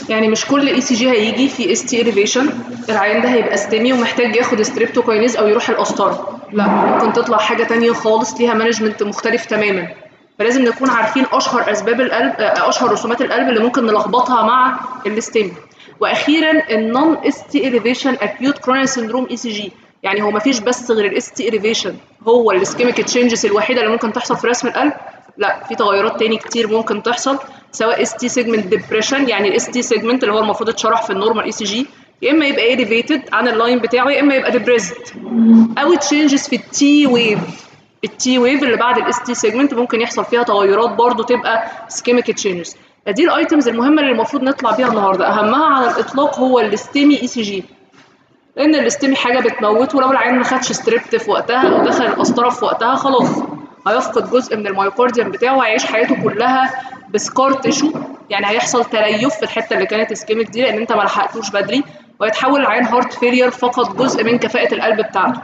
يعني مش كل اي سي جي هيجي في اس تي اليفيشن العيان ده هيبقى ستيمي ومحتاج ياخد ستريبتوكاينيز او يروح القسطره لا ممكن تطلع حاجه تانية خالص ليها مانجمنت مختلف تماما فلازم نكون عارفين اشهر اسباب القلب آه، اشهر رسومات القلب اللي ممكن نلخبطها مع الاستيمي واخيرا النون اس تي اليفيشن اكيوت كرونيال سندروم اي سي جي يعني هو مفيش بس غير الاس تي اليفيشن هو الاسكيميك تشينجز الوحيده اللي ممكن تحصل في رسم القلب لا في تغيرات تاني كتير ممكن تحصل سواء اس تي سيجمنت ديبريشن يعني الاس تي سيجمنت اللي هو المفروض اتشرح في النورمال اي سي جي يا اما يبقى اليفيتد عن اللاين بتاعه يا اما يبقى ديبريسد او تشينجز في التي ويف التي ويف اللي بعد الاس تي سيجمنت ممكن يحصل فيها تغيرات برضو تبقى سكيميك تشينجز فدي الايتمز المهمه اللي المفروض نطلع بيها النهارده اهمها على الاطلاق هو الاستيمي اي سي جي لان الاستيمي حاجه بتموت ولو العيان ما خدش ستريبت في وقتها او دخل القسطره في وقتها خلاص هيفقد جزء من الميوكارديوم بتاعه وهيعيش حياته كلها بسكار تيشو يعني هيحصل تليف في الحته اللي كانت اسكيميك دي لان انت ما لحقتوش بدري ويتحول العيان هارت فيلير فقد جزء من كفاءه القلب بتاعته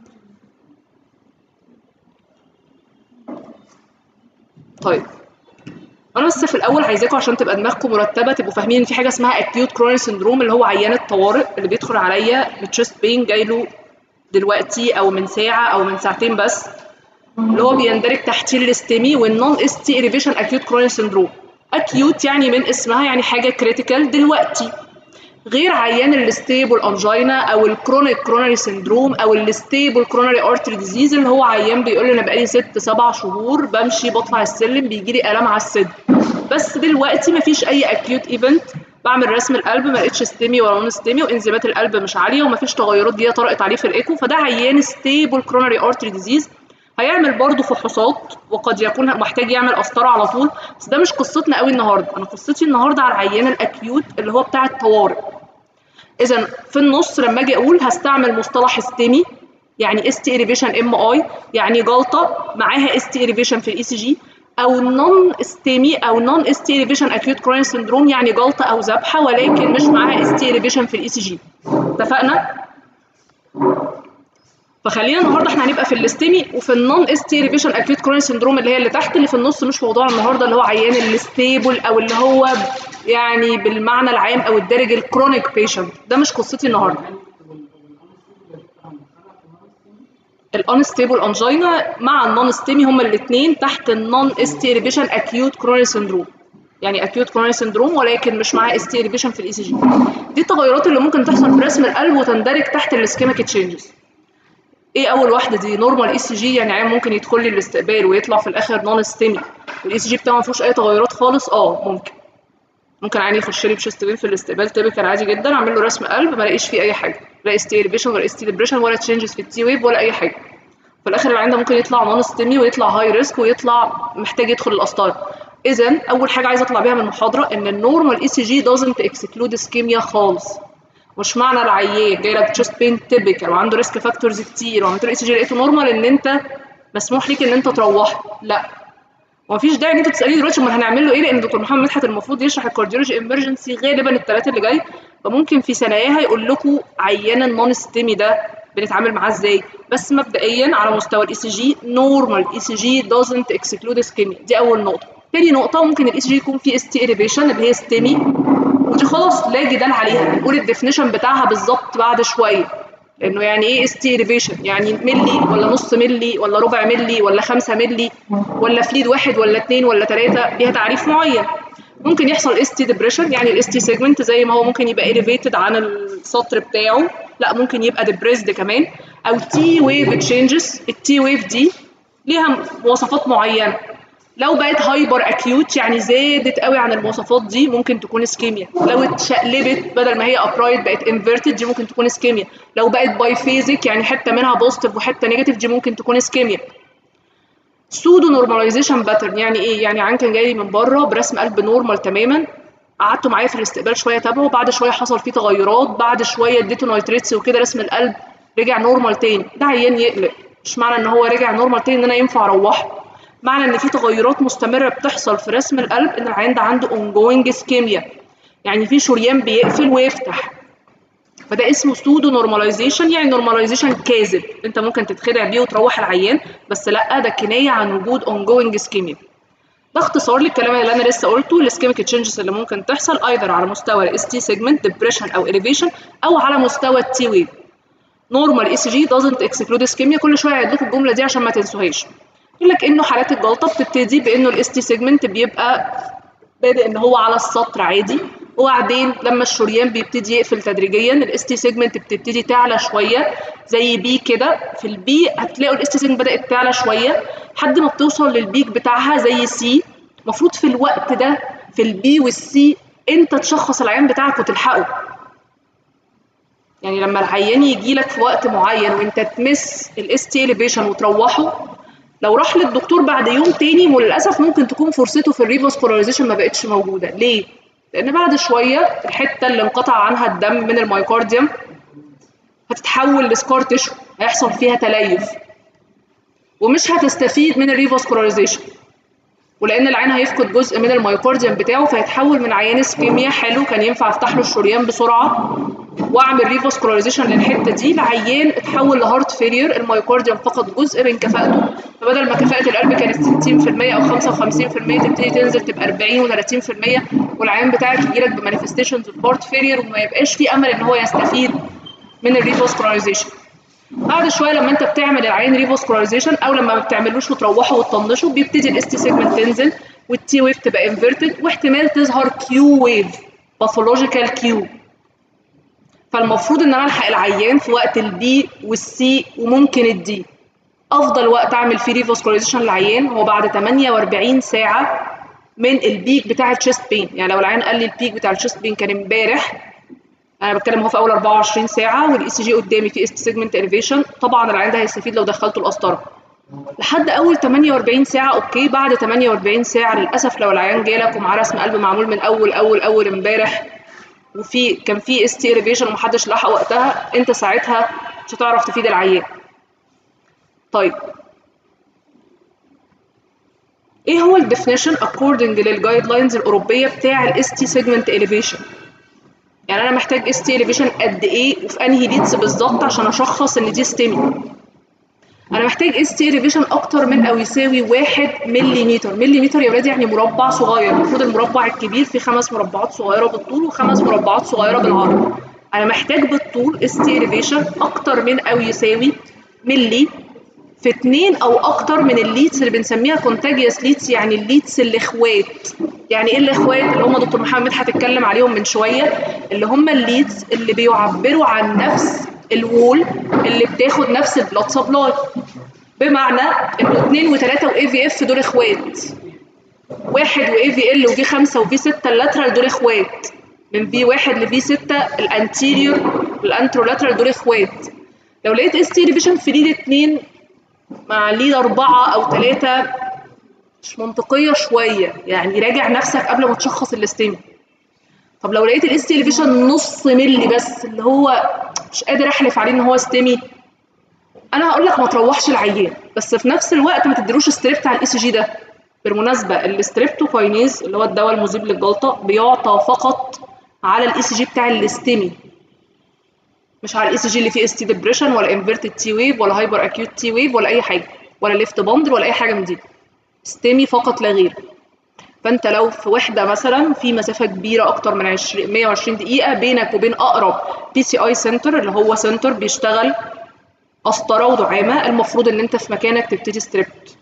طيب انا بس في الاول عايزاكم عشان تبقى دماغكم مرتبه تبقوا فاهمين ان في حاجه اسمها اكيوت كروني سندروم اللي هو عيان الطوارئ اللي بيدخل عليا بتشست بين جاي له دلوقتي او من ساعه او من ساعتين بس اللي هو بيندرج تحتيه الاستيمي والنون اس تي اليفيشن اكيوت كروني سندروم اكيوت يعني من اسمها يعني حاجه كريتيكال دلوقتي غير عيان الستيبل انجينا او الكرونيك كرونري سندروم او الستيبل كرونري ارتري ديزيز اللي هو عيان بيقول لي انا بقالي ست سبع شهور بمشي بطلع السلم بيجي لي الام على الصدر بس دلوقتي مفيش اي اكيوت ايفنت بعمل رسم القلب ما لقيتش ستيمي ولا نون ستيمي وانزيمات القلب مش عاليه ومفيش تغيرات جديده طرقت عليه في الايكو فده عيان ستيبل كرونري ارتري ديزيز هيعمل برضه فحوصات وقد يكون محتاج يعمل قسطره على طول بس ده مش قصتنا قوي النهارده انا قصتي النهارده على العيان الاكيوت اللي هو بتاع الطوارئ اذا في النص لما اجي اقول هستعمل مصطلح ستيمي يعني اس تي اليفيشن ام اي يعني جلطه معاها اس تي اليفيشن في الاي سي جي او نون ستيمي او نون اس تي اليفيشن اكيوت كروني سندروم يعني جلطه او ذبحه ولكن مش معاها اس تي اليفيشن في الاي سي جي اتفقنا فخلينا النهارده احنا هنبقى في الاستيمي وفي النون اس تي اليفيشن اكيوت كروني سندروم اللي هي اللي تحت اللي في النص مش موضوع النهارده اللي هو عيان الستيبل او اللي هو يعني بالمعنى العام او الدارج الكرونيك بيشنت ده مش قصتي النهارده الانستيبل انجينا مع النون ستيمي هما الاثنين تحت النون اس تي اليفيشن اكيوت كروني سندروم يعني اكيوت كروني سندروم ولكن مش معاه اس تي اليفيشن في الاي سي جي دي التغيرات اللي ممكن تحصل في رسم القلب وتندرج تحت الاسكيميك تشينجز ايه اول واحده دي نورمال اي سي جي يعني عيان ممكن يدخل لي الاستقبال ويطلع في الاخر نون ستيمي والاي سي جي بتاعه ما فيهوش اي تغيرات خالص اه ممكن ممكن عيان يخش لي بشيست بين في الاستقبال تيبيكال عادي جدا اعمل له رسم قلب ما الاقيش فيه اي حاجه لا اس تي اليفيشن ولا اس تي ديبريشن ولا تشينجز في التي ويف ولا اي حاجه في الاخر العيان ده ممكن يطلع نون ستيمي ويطلع هاي ريسك ويطلع محتاج يدخل القسطره اذا اول حاجه عايزه اطلع بيها من المحاضره ان النورمال اي سي جي doesn't exclude اسكيميا خالص مش معنى العيان جاي لك تشست بين تيبيكال وعنده ريسك فاكتورز كتير وعملت له اي سي جي لقيته نورمال ان انت مسموح ليك ان انت تروح لا ومفيش داعي ان انتوا تساليني دلوقتي امال هنعمل له ايه لان دكتور محمد مدحت المفروض يشرح الكارديولوجي امرجنسي غالبا الثلاثه اللي جاي فممكن في ثناياها يقول لكم عيان النون ستيمي ده بنتعامل معاه ازاي بس مبدئيا على مستوى الاي سي جي نورمال اي سي جي doesn't exclude اسكيميا دي اول نقطه تاني نقطه ممكن الاي سي جي يكون فيه اس تي اليفيشن اللي هي ستيمي ودي خلاص لا جدال عليها هنقول الديفينيشن بتاعها بالظبط بعد شويه لانه يعني ايه اس تي اليفيشن يعني ملي ولا نص ملي ولا ربع ملي ولا خمسة ملي ولا فليد واحد ولا اتنين ولا تلاتة ليها تعريف معين ممكن يحصل اس تي ديبريشن يعني الاس تي سيجمنت زي ما هو ممكن يبقى elevated عن السطر بتاعه لا ممكن يبقى depressed كمان او تي ويف تشينجز التي ويف دي ليها مواصفات معينه لو بقت هايبر اكيوت يعني زادت قوي عن المواصفات دي ممكن تكون اسكيميا لو اتشقلبت بدل ما هي ابرايت بقت انفيرتد دي ممكن تكون اسكيميا لو بقت بايفيزيك يعني حته منها بوزيتيف وحته نيجاتيف دي ممكن تكون اسكيميا سودو نورماليزيشن باترن يعني ايه يعني عن كان جاي لي من بره برسم قلب نورمال تماما قعدتوا معايا في الاستقبال شويه تابعه بعد شويه حصل فيه تغيرات بعد شويه اديته نايتريتس وكده رسم القلب رجع نورمال تاني ده عيان يقلق مش معنى ان هو رجع نورمال تاني ان انا ينفع اروحه معنى ان في تغيرات مستمره بتحصل في رسم القلب ان العيان ده عنده ongoing اسكيميا يعني في شريان بيقفل ويفتح فده اسمه سودو نورماليزيشن يعني نورماليزيشن كاذب انت ممكن تتخدع بيه وتروح العيان بس لا ده كنايه عن وجود ongoing اسكيميا ده اختصار للكلام اللي انا لسه قلته الاسكيميك تشينجز اللي ممكن تحصل ايذر على مستوى الاس تي سيجمنت ديبريشن او اليفيشن او على مستوى التي ويف نورمال اي سي جي doesn't exclude ischemia كل شويه اعيد لكم الجمله دي عشان ما تنسوهاش يقول لك انه حالات الجلطه بتبتدي بانه الاس تي سيجمنت بيبقى بادئ ان هو على السطر عادي وبعدين لما الشريان بيبتدي يقفل تدريجيا الاس تي سيجمنت بتبتدي تعلى شويه زي بي كده في البي هتلاقوا الاس تي سيجمنت بدات تعلى شويه لحد ما بتوصل للبيك بتاعها زي سي المفروض في الوقت ده في البي والسي انت تشخص العيان بتاعك وتلحقه يعني لما العيان يجي لك في وقت معين وانت تمس الاس تي اليفيشن وتروحه لو راح للدكتور بعد يوم تاني وللاسف ممكن تكون فرصته في الريفاسكولاريزيشن ما بقتش موجوده ليه لان بعد شويه الحته اللي انقطع عنها الدم من المايكارديوم هتتحول لسكار تيشو هيحصل فيها تليف ومش هتستفيد من الريفاسكولاريزيشن ولان العين هيفقد جزء من المايكارديوم بتاعه فيتحول من عيان اسكيميا حلو كان ينفع افتح له الشريان بسرعه واعمل ريفاسكولاريزيشن للحته دي لعيان اتحول لهارت فيلير المايكارديوم فقد جزء من كفاءته فبدل ما كفاءه القلب كانت 60% او 55% تبتدي تنزل تبقى 40 و30% والعيان بتاعك يجي لك بمانيفستيشنز اوف هارت فيلير وما يبقاش في امل ان هو يستفيد من الريفاسكولاريزيشن بعد شويه لما انت بتعمل العين ريفاسكولاريزيشن او لما ما بتعملوش وتروحوا وتطنشوا بيبتدي الاس تي سيجمنت تنزل والتي ويف تبقى انفيرتد واحتمال تظهر كيو ويف باثولوجيكال كيو فالمفروض ان انا الحق العيان في وقت البي والسي وممكن الدي افضل وقت اعمل فيه ريفاسكولاريزيشن للعيان هو بعد 48 ساعه من البيك بتاع الشيست بين يعني لو العيان قال لي البيك بتاع الشيست بين كان امبارح انا بتكلم هو في اول 24 ساعه والاي سي جي قدامي في است سيجمنت اليفيشن طبعا العيان ده هيستفيد لو دخلته القسطره لحد اول 48 ساعه اوكي بعد 48 ساعه للاسف لو العيان جالك ومعاه رسم قلب معمول من اول اول اول امبارح وفي كان في اس تي اليفيشن ومحدش لحق وقتها انت ساعتها مش هتعرف تفيد العيان طيب ايه هو الديفينيشن according للجايد لاينز الاوروبيه بتاع الاس تي سيجمنت اليفيشن يعني انا محتاج اس تي اليفيشن قد ايه وفي انهي ليدز بالظبط عشان اشخص ان دي ستيمي انا محتاج اس تي اليفيشن اكتر من او يساوي 1 ملم ملم يا ولاد يعني مربع صغير المفروض المربع الكبير فيه خمس مربعات صغيره بالطول وخمس مربعات صغيره بالعرض انا محتاج بالطول اس تي اليفيشن اكتر من او يساوي ملي في اتنين او اكتر من الليدز اللي بنسميها كونتاجيوس ليدز يعني الليدز الاخوات يعني ايه الاخوات اللي هم دكتور محمد مدحت اتكلم عليهم من شويه اللي هم الليدز اللي بيعبروا عن نفس الوول اللي بتاخد نفس البلاد سبلاي بمعنى انه 2 و3 واي في اف دول اخوات واحد واي في ال وفي 5 وفي 6 اللاترال دول اخوات من في 1 لفي 6 الانتيريور والانترولاترال دول اخوات لو لقيت اس تي ديفيجن في ليد 2 مع ليد أربعة أو ثلاثة مش منطقية شوية يعني راجع نفسك قبل ما تشخص الاستيم طب لو لقيت الاس تي اليفيشن نص ملي بس اللي هو مش قادر احلف عليه ان هو ستيمي انا هقول لك ما تروحش العيان بس في نفس الوقت ما تديلوش ستريبت على الاي سي جي ده بالمناسبه الستريبتوكاينيز اللي هو الدواء المذيب للجلطه بيعطى فقط على الاي سي جي بتاع الاستيمي مش على الاي سي جي اللي فيه اس تي ديبريشن ولا انفيرتد تي ويف ولا هايبر اكيوت تي ويف ولا اي حاجه ولا ليفت باندل ولا اي حاجه من دي ستيمي فقط لا غير فانت لو في وحده مثلا في مسافه كبيره اكتر من 20 120 دقيقه بينك وبين اقرب بي سي اي سنتر اللي هو سنتر بيشتغل قسطره ودعامه المفروض ان انت في مكانك تبتدي ستريبت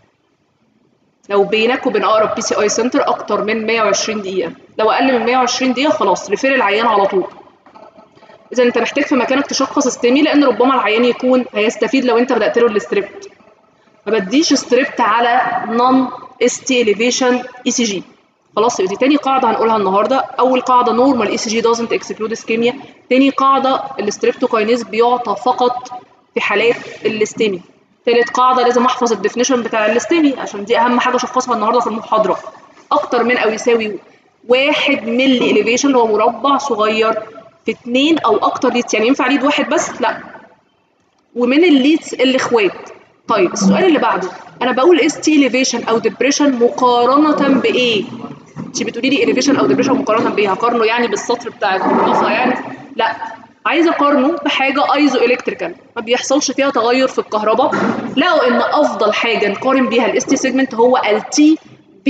لو بينك وبين اقرب بي سي اي سنتر اكتر من 120 دقيقه لو اقل من 120 دقيقه خلاص ريفير العيان على طول اذا انت محتاج في مكانك تشخص ستيمي لان ربما العيان يكون هيستفيد لو انت بدات له الستريبت ما بديش ستريبت على نون اس تي اليفيشن اي سي جي خلاص دي تاني قاعده هنقولها النهارده اول قاعده نورمال اي سي جي doesn't exclude ischemia تاني قاعده الستريبتوكاينيز بيعطى فقط في حالات الاستيمي تالت قاعده لازم احفظ الديفينيشن بتاع الاستيمي عشان دي اهم حاجه اشخصها النهارده في المحاضره اكتر من او يساوي واحد ملي اليفيشن اللي هو مربع صغير في اتنين او اكتر ليدز يعني ينفع ليد واحد بس لا ومن الليدز الاخوات طيب السؤال اللي بعده انا بقول اس تي اليفيشن او ديبريشن مقارنه بايه انت بتقولي لي اليفيشن او ديبريشن مقارنه بايه هقارنه يعني بالسطر بتاع الجلطه يعني لا عايزه اقارنه بحاجه ايزو الكتريكال ما بيحصلش فيها تغير في الكهرباء لقوا ان افضل حاجه نقارن بيها الاس تي سيجمنت هو التي بي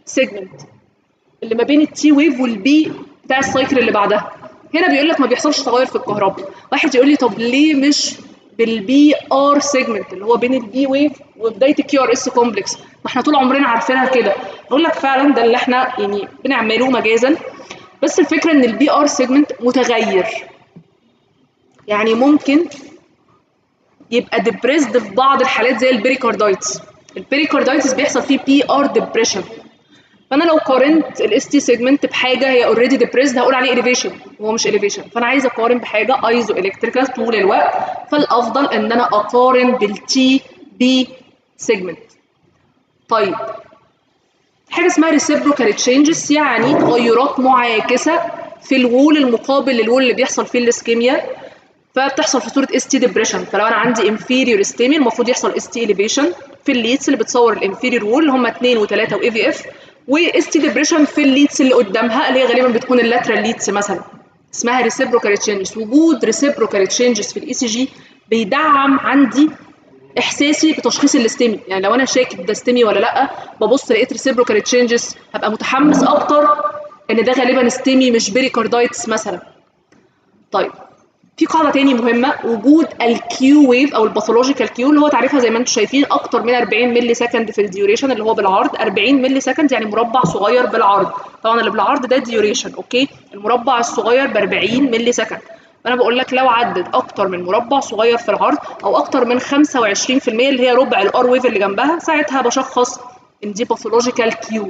سيجمنت اللي ما بين التي ويف والبي بتاع السايكل اللي بعدها هنا بيقول لك ما بيحصلش تغير في الكهرباء واحد يقول لي طب ليه مش بالبي ار سيجمنت اللي هو بين البي ويف وبدايه الكيو ار اس كومبلكس ما احنا طول عمرنا عارفينها كده اقول لك فعلا ده اللي احنا يعني بنعمله مجازا بس الفكره ان البي ار سيجمنت متغير يعني ممكن يبقى ديبريسد في بعض الحالات زي البريكاردايتس البريكاردايتس بيحصل فيه بي ار ديبريشن فانا لو قارنت الاس تي سيجمنت بحاجه هي اوريدي ديبريسد هقول عليه اليفيشن وهو مش اليفيشن فانا عايزه اقارن بحاجه ايزو الكتريكال طول الوقت فالافضل ان انا اقارن بالتي بي سيجمنت طيب حاجه اسمها ريسيبروكال تشينجز يعني تغيرات معاكسه في الوول المقابل للوول اللي بيحصل فيه الاسكيميا فبتحصل في صوره اس تي ديبريشن فلو انا عندي انفيريور استيمي المفروض يحصل اس تي اليفيشن في الليدز اللي بتصور الانفيريور وول اللي هم 2 و3 واي في اف واس تي ديبريشن في الليدز اللي قدامها اللي هي غالبا بتكون اللاترال ليدز مثلا اسمها ريسيبروكال تشينجز وجود ريسيبروكال تشينجز في الاي سي جي بيدعم عندي احساسي بتشخيص الاستيمي يعني لو انا شاكك ده استيمي ولا لا ببص لقيت ريسيبروكال تشينجز هبقى متحمس اكتر ان ده غالبا استيمي مش بيريكاردايتس مثلا طيب في قاعده تاني مهمه وجود الكيو ويف او الباثولوجيكال كيو اللي هو تعريفها زي ما انتم شايفين اكتر من 40 ملي سكند في الديوريشن اللي هو بالعرض 40 ملي سكند يعني مربع صغير بالعرض طبعا اللي بالعرض ده ديوريشن اوكي المربع الصغير ب 40 ملي سكند فانا بقول لك لو عدت اكتر من مربع صغير في العرض او اكتر من 25% اللي هي ربع الار ويف اللي جنبها ساعتها بشخص ان دي باثولوجيكال كيو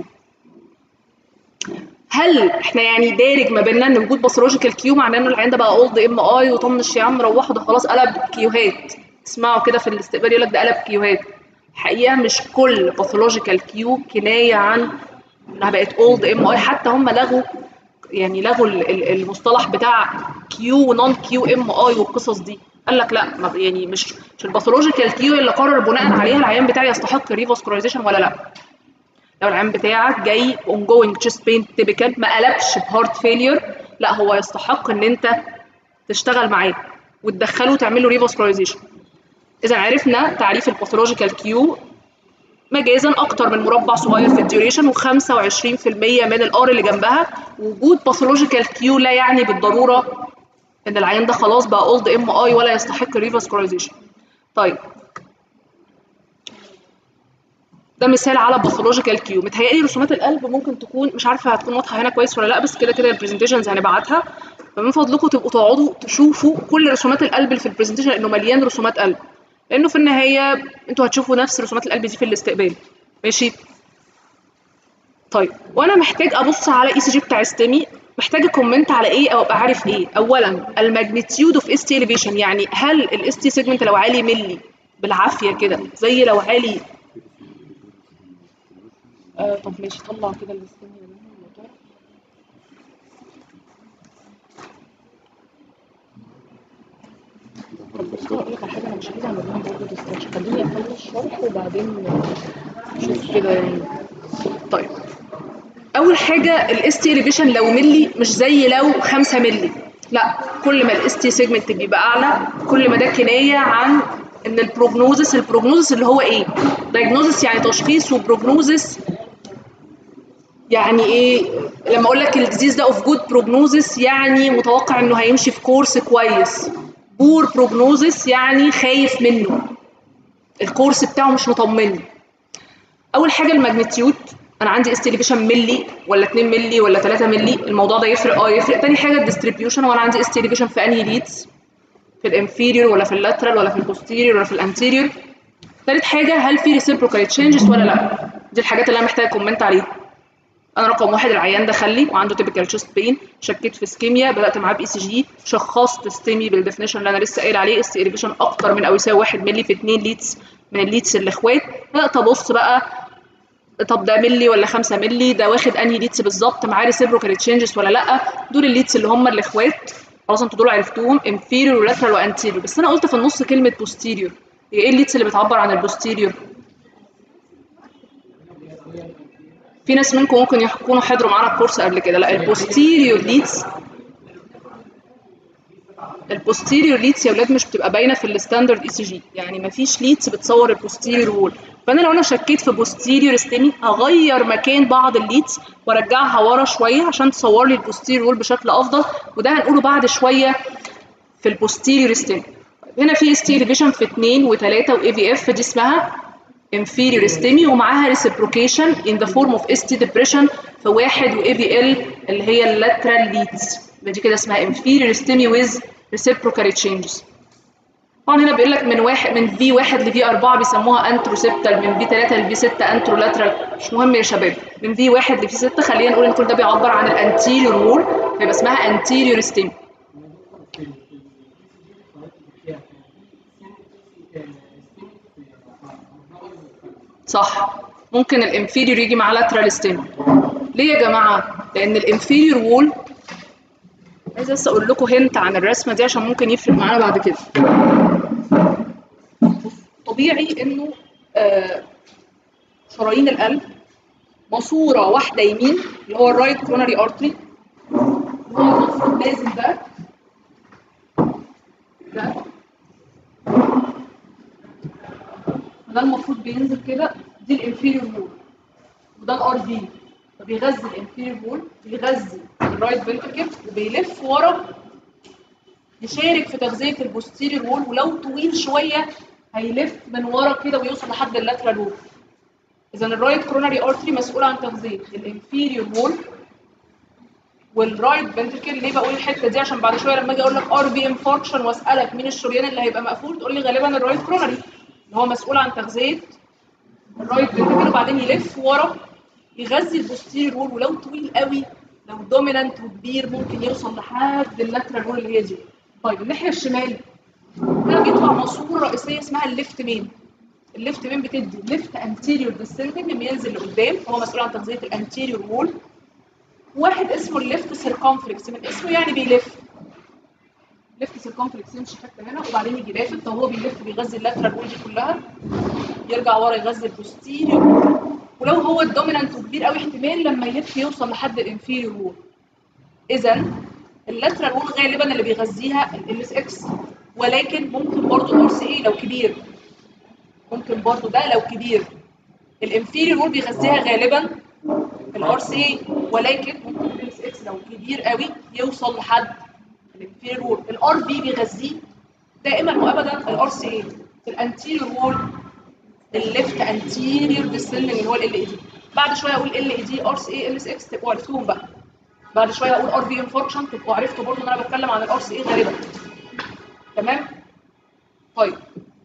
هل احنا يعني دارج ما بيننا ان وجود باثولوجيكال كيو معناه ان العيان ده بقى اولد ام اي وطنش يا عم روحوا ده خلاص قلب كيوهات اسمعوا كده في الاستقبال يقول لك ده قلب كيوهات الحقيقه مش كل باثولوجيكال كيو كنايه عن انها بقت اولد ام اي حتى هم لغوا يعني لغوا المصطلح بتاع كيو ونون كيو ام اي والقصص دي قال لك لا ما يعني مش مش الباثولوجيكال كيو اللي قرر بناء عليها العيان بتاعي يستحق ريفاسكولايزيشن ولا لا لو العيان بتاعك جاي اون جوينج تشيست بين تيبيكال ما قلبش بهارت فيلير لا هو يستحق ان انت تشتغل معاه وتدخله وتعمل له ريفاسكولايزيشن اذا عرفنا تعريف الباثولوجيكال كيو مجازا اكتر من مربع صغير في الديوريشن و25% من الار اللي جنبها وجود باثولوجيكال كيو لا يعني بالضروره ان العيان ده خلاص بقى اولد ام اي ولا يستحق ريفاسكولايزيشن طيب ده مثال على باثولوجيكال كيو متهيألي رسومات القلب ممكن تكون مش عارفه هتكون واضحه هنا كويس ولا لا بس كده كده البرزنتيشنز هنبعتها فمن فضلكم تبقوا تقعدوا تشوفوا كل رسومات القلب اللي في البرزنتيشن لانه مليان رسومات قلب لانه في النهايه انتوا هتشوفوا نفس رسومات القلب دي في الاستقبال ماشي طيب وانا محتاج ابص على اي سي جي بتاع استمي محتاج كومنت على ايه او ابقى عارف ايه اولا الماجنتيود اوف اس تي اليفيشن يعني هل الاس تي سيجمنت لو عالي ملي بالعافيه كده زي لو عالي آه طب ماشي طلع كده الاستمي ده طب بص هقول لك على حاجه انا مش عايزه اعمل لهم برضه ديسكشن خليني اخلص شرح وبعدين نشوف كده يعني طيب اول حاجه الاس تي اليفيشن لو ملي مش زي لو 5 ملي لا كل ما الاس تي سيجمنت بيبقى اعلى كل ما ده كنايه عن ان البروجنوزس البروجنوزس اللي هو ايه دايجنوزس يعني تشخيص وبروجنوزس يعني ايه لما اقول لك الديزيز ده اوف جود بروجنوزس يعني متوقع انه هيمشي في كورس كويس بور بروجنوزس يعني خايف منه الكورس بتاعه مش مطمني اول حاجه الماجنتيود انا عندي استيليفيشن ملي ولا 2 ملي ولا 3 ملي الموضوع ده يفرق اه يفرق تاني حاجه الديستريبيوشن وانا عندي استيليفيشن في انهي ليدز في الانفيريور ولا في اللاترال ولا في البوستيريور ولا في الانتيريور تالت حاجه هل في ريسيبروكال تشينجز ولا لا دي الحاجات اللي انا محتاجه كومنت عليها انا رقم واحد العيان دخل لي وعنده تيبيكال تشيست بين شكيت في اسكيميا بدات معاه باي سي جي شخصت ستيمي بالديفينيشن اللي انا لسه قايل عليه اس اليفيشن اكتر من او يساوي 1 مللي في 2 ليتس من الليتس الاخوات بدات ابص بقى طب ده ملي ولا 5 ملي ده واخد انهي ليتس بالظبط معاه ريسيبروكال تشينجز ولا لا دول الليتس اللي هم الاخوات خلاص انتوا دول عرفتوهم انفيريور ولاترال وانتيريور بس انا قلت في النص كلمه بوستيريور هي ايه الليتس اللي بتعبر عن البوستيريور في ناس منكم ممكن يكونوا حضروا معانا الكورس قبل كده لا البوستيريور ليدز البوستيريور ليدز يا ولاد مش بتبقى باينه في الستاندرد اي سي جي يعني مفيش ليدز بتصور البوستيريور وول فانا لو انا شكيت في بوستيريور ستيمي هغير مكان بعض الليدز وارجعها ورا شويه عشان تصور لي البوستيريور وول بشكل افضل وده هنقوله بعد شويه في البوستيريور ستيمي هنا في اس تي elevation في 2 و3 واي في اف دي اسمها inferior STEMI ومعاها reciprocation in the form of ST depression في واحد و AVL اللي هي اللاترال leads يبقى دي كده اسمها inferior STEMI with reciprocal changes طبعا هنا بيقول لك من واحد من في واحد ل في 4 بيسموها انتروسبتال من في 3 ل في 6 انترولاترال مش مهم يا شباب من في واحد ل في 6 خلينا نقول ان كل ده بيعبر عن الانتيريور وول فيبقى اسمها انتيريور STEMI صح ممكن الانفيريور يجي مع لاترال ستيم ليه يا جماعه لان الانفيريور وول عايزه بس اقول لكم هنت عن الرسمه دي عشان ممكن يفرق معانا بعد كده طبيعي انه آه شرايين القلب ماسوره واحده يمين اللي هو الرايت كوروناري ارتري هو المفروض لازم ده ده ده المفروض بينزل كده دي الانفيريور وول وده الار في فبيغذي الانفيريور وول بيغذي الرايت فنتركل وبيلف ورا يشارك في تغذيه البوستيريور وول ولو طويل شويه هيلف من ورا كده ويوصل لحد اللاترال وول اذا الرايت كوروناري ارتري مسؤول عن تغذيه الانفيريور وول والرايت فنتركل ليه بقول الحته دي عشان بعد شويه لما اجي اقول لك ار بي انفاركشن واسالك مين الشريان اللي هيبقى مقفول تقول لي غالبا الرايت كوروناري اللي هو مسؤول عن تغذيه الرايت فنتركل وبعدين يلف ورا يغذي البوستيريور وول ولو طويل قوي لو دومينانت وكبير ممكن يوصل لحد اللاترال وول اللي هي دي طيب الناحيه الشمال هنا بيطلع ماسوره رئيسيه اسمها الليفت مين الليفت مين بتدي ليفت انتيريور ديسندنج بينزل لقدام هو مسؤول عن تغذيه الانتيريور وول واحد اسمه الليفت سيركمفلكس من اسمه يعني بيلف ليفت سيركمفلكس يمشي حته هنا وبعدين يجي لافت طب هو بيلف بيغذي اللاترال وول دي كلها يرجع ورا يغذي البوستيريور ولو هو الدومينانت وكبير قوي احتمال لما يلف يوصل لحد الانفيريور وول اذا اللاترال وول غالبا اللي بيغذيها ال اس اكس ولكن ممكن برضه الار سي اي لو كبير ممكن برضه ده لو كبير الانفيريور وول بيغذيها غالبا الار سي اي ولكن ممكن ال اس اكس لو كبير قوي يوصل لحد الانفيريور وول الار في بيغذيه دائما وابدا الار سي اي الانتيريور وول الليفت انتيريور ديسندنج اللي هو ال اي دي بعد شويه اقول ال اي دي ار سي اي ال اس اكس تبقوا عرفتوهم بقى بعد شويه اقول ار في انفاركشن تبقوا عرفتوا برضه ان انا بتكلم عن الار سي اي غالبا تمام طيب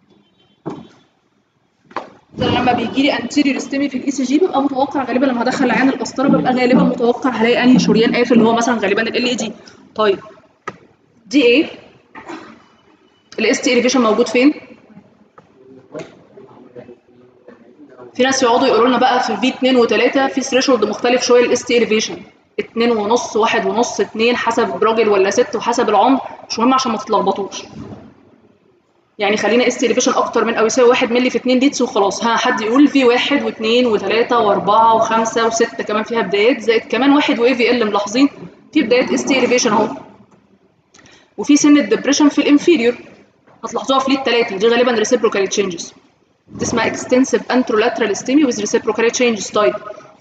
لما بيجي لي انتيريور ستيمي في الاي سي جي ببقى متوقع غالبا لما هدخل العيان القسطره ببقى غالبا متوقع هلاقي انهي شريان قافل اللي هو مثلا غالبا ال اي دي طيب دي ايه الاس تي اليفيشن موجود فين في ناس يقعدوا يقولوا لنا بقى في في 2 و3 في ثريشولد مختلف شويه الاس تي اليفيشن 2 ونص 1 ونص 2 حسب راجل ولا ست وحسب العمر مش مهم عشان ما تتلخبطوش يعني خلينا اس اليفيشن اكتر من او يساوي 1 مللي في 2 لتر وخلاص ها حد يقول في 1 و2 و3 و4 و5 و6 كمان فيها بدايات زائد كمان 1 واي في ال ملاحظين في بدايات اس تي اليفيشن اهو وفي سن الدبريشن في الانفيريور هتلاحظوها في ليد 3 دي غالبا ريسيبروكال تشينجز دي اسمها اكستنسيف انترولاترال ستيمي ويز ريسيبروكال تشينجز طيب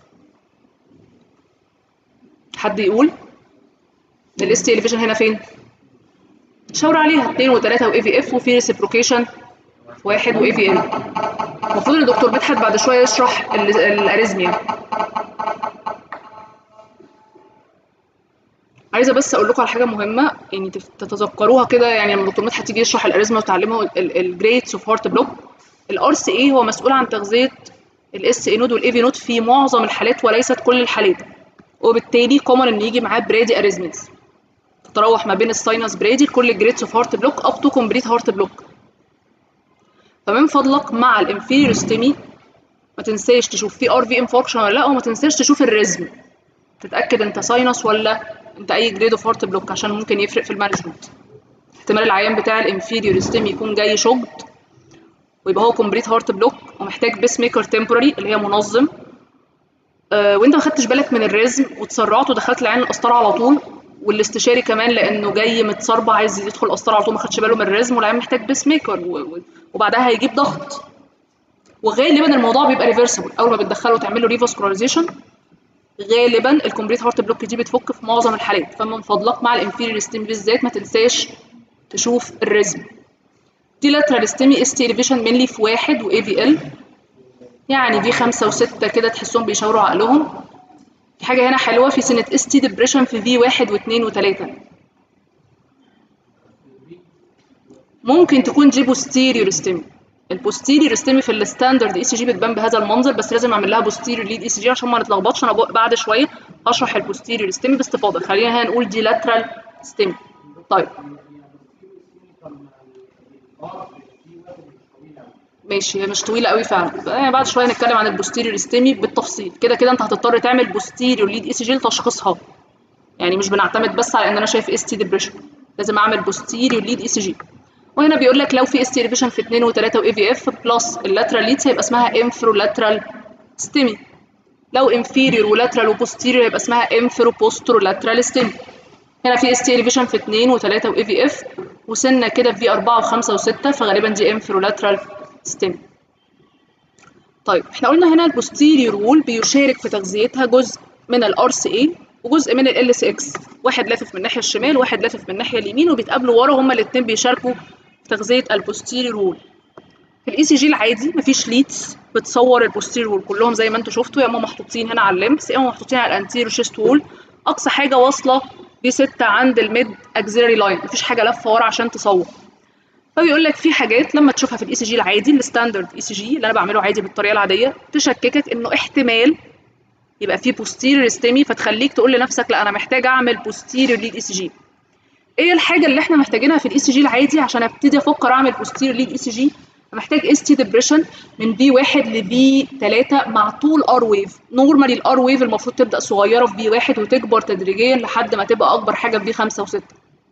حد يقول الاس تي اليفيشن هنا فين شاور عليها 2 و3 واي في اف وفي ريسيبروكيشن واحد واي في ال المفروض ان الدكتور مدحت بعد شويه يشرح الاريزميا عايزه بس اقول لكم على حاجه مهمه يعني تتذكروها كده يعني لما الدكتور مدحت يجي يشرح الاريزما وتعلموا الجريدز اوف هارت بلوك الار سي اي هو مسؤول عن تغذيه الاس اي نود والاي في نود في معظم الحالات وليست كل الحالات وبالتالي كومن ان يجي معاه برادي اريزميز تتراوح ما بين الساينس برادي لكل الجريدز اوف هارت بلوك اب تو كومبليت هارت بلوك فمن فضلك مع الانفيريور ستيمي ما تنساش تشوف في ار في انفاركشن ولا لا وما تنساش تشوف الريزم تتاكد انت ساينس ولا انت اي جريد اوف هارت بلوك عشان ممكن يفرق في المانجمنت احتمال العيان بتاع الانفيريور ستيمي يكون جاي شوجد ويبقى هو كومبليت هارت بلوك ومحتاج بيس ميكر تمبوراري اللي هي منظم آه وانت ما خدتش بالك من الريزم واتسرعت ودخلت العين القسطره على طول والاستشاري كمان لانه جاي متصربع عايز يدخل القسطره على طول ما خدش باله من الريزم والعيان محتاج بيس ميكر وبعدها هيجيب ضغط وغالبا الموضوع بيبقى ريفرسبل اول ما بتدخله وتعمل له ريفاسكولاريزيشن غالبا الكومبليت هارت بلوك دي بتفك في معظم الحالات فمن فضلك مع الانفيريور ستيم بالذات ما تنساش تشوف الريزم دي لاترال ستيمي اس تي اليفيشن مينلي في واحد واي في ال يعني في خمسة وستة كده تحسهم بيشاوروا عقلهم في حاجة هنا حلوة في سنة اس تي ديبريشن في في واحد واثنين وثلاثة ممكن تكون دي بوستيريور ستيمي البوستيريور ستيمي في الستاندرد اي سي جي بتبان بهذا المنظر بس لازم اعمل لها بوستيريور ليد اي سي جي عشان ما نتلخبطش انا بعد شويه هشرح البوستيريور ستيمي باستفاضه خلينا هنقول دي لاترال ستيمي طيب ماشي هي مش طويله قوي فعلا بعد شويه نتكلم عن البوستيريور ستيمي بالتفصيل كده كده انت هتضطر تعمل بوستيريور ليد اي سي جي لتشخيصها يعني مش بنعتمد بس على ان انا شايف اس تي ديبريشن لازم اعمل بوستيريور ليد اي سي جي وهنا بيقول لك لو في اس تي ريفيشن في 2 و3 واي في اف بلس اللاترال ليدز هيبقى اسمها انفرو لاترال ستيمي لو انفيريور ولاترال وبوستيريور هيبقى اسمها انفرو بوسترو لاترال ستيمي هنا في اس تي ريفيشن في 2 و3 واي في اف وسنه كده في 4 و5 و6 فغالبا دي انفرو لاترال ستيمي طيب احنا قلنا هنا البوستيريور وول بيشارك في تغذيتها جزء من الار سي اي وجزء من ال اس اكس واحد لافف من الناحيه الشمال وواحد لافف من الناحيه اليمين وبيتقابلوا ورا هما الاثنين بيشاركوا في تغذيه البوستيريور وول في الاي سي جي العادي مفيش ليدز بتصور البوستيريور وول كلهم زي ما انتم شفتوا يا اما محطوطين هنا على الليمبس يا اما محطوطين على الانتيريور شيست وول اقصى حاجه واصله بستة عند الميد اكزيلري لاين مفيش حاجه لافه ورا عشان تصور فبيقول لك في حاجات لما تشوفها في الاي سي جي العادي الستاندرد اي سي جي اللي انا بعمله عادي بالطريقه العاديه تشككك انه احتمال يبقى في posterior ستيمي فتخليك تقول لنفسك لا انا محتاج اعمل posterior lead اي سي جي ايه الحاجه اللي احنا محتاجينها في الاي سي جي العادي عشان ابتدي افكر اعمل posterior lead اي سي جي محتاج اس تي ديبريشن من في 1 ل في 3 مع طول ار ويف نورمالي الار ويف المفروض تبدا صغيره في في 1 وتكبر تدريجيا لحد ما تبقى اكبر حاجه في في 5 و6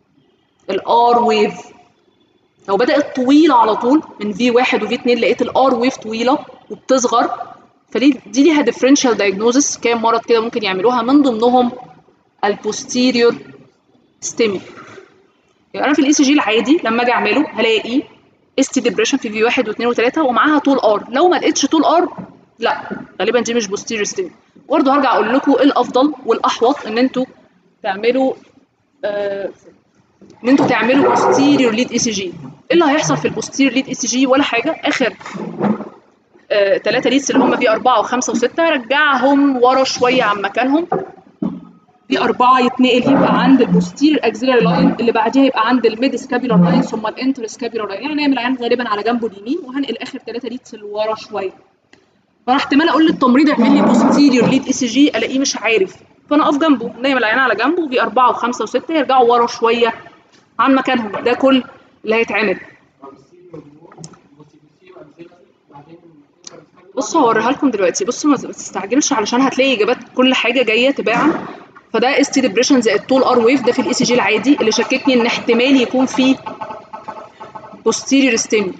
الار ويف لو بدات طويله على طول من في 1 وفي 2 لقيت الار ويف طويله وبتصغر فدي دي ليها ديفرنشال دايجنوزس كام مرض كده ممكن يعملوها من ضمنهم البوستيريور ستيمي يبقى انا في الاي سي جي العادي لما اجي اعمله هلاقي اس تي ديبريشن في في 1 و2 و3 ومعاها طول ار لو ما لقيتش طول ار لا غالبا دي مش بوستيريور ستيمي برضه هرجع اقول لكم ايه الافضل والاحوط ان انتوا تعملوا آه ان انتوا تعملوا بوستيريور ليد اي سي جي ايه اللي هيحصل في البوستيريور ليد اي سي جي ولا حاجه اخر ثلاثة ليدز اللي هم في أربعة وخمسة وستة رجعهم ورا شوية عن مكانهم في أربعة يتنقل يبقى عند البوستير أكزيلاري لاين اللي بعديها يبقى عند الميد سكابيولار لاين ثم الانتر سكابيولار لاين يعني نعمل عين غالبا على جنبه اليمين وهنقل آخر ثلاثة ليدز لورا شوية فأنا احتمال أقول للتمريض اعمل لي بوستيريور ليد اي سي جي ألاقيه مش عارف فأنا أقف جنبه نعمل العين على جنبه في أربعة وخمسة وستة يرجعوا ورا شوية عن مكانهم ده كل اللي هيتعمل بصوا هوريها لكم دلوقتي بصوا ما تستعجلش علشان هتلاقي اجابات كل حاجه جايه تباعا فده اس تي ديبريشن زائد طول ار ويف ده في الاي سي جي العادي اللي شككني ان احتمال يكون فيه posterior ستيمي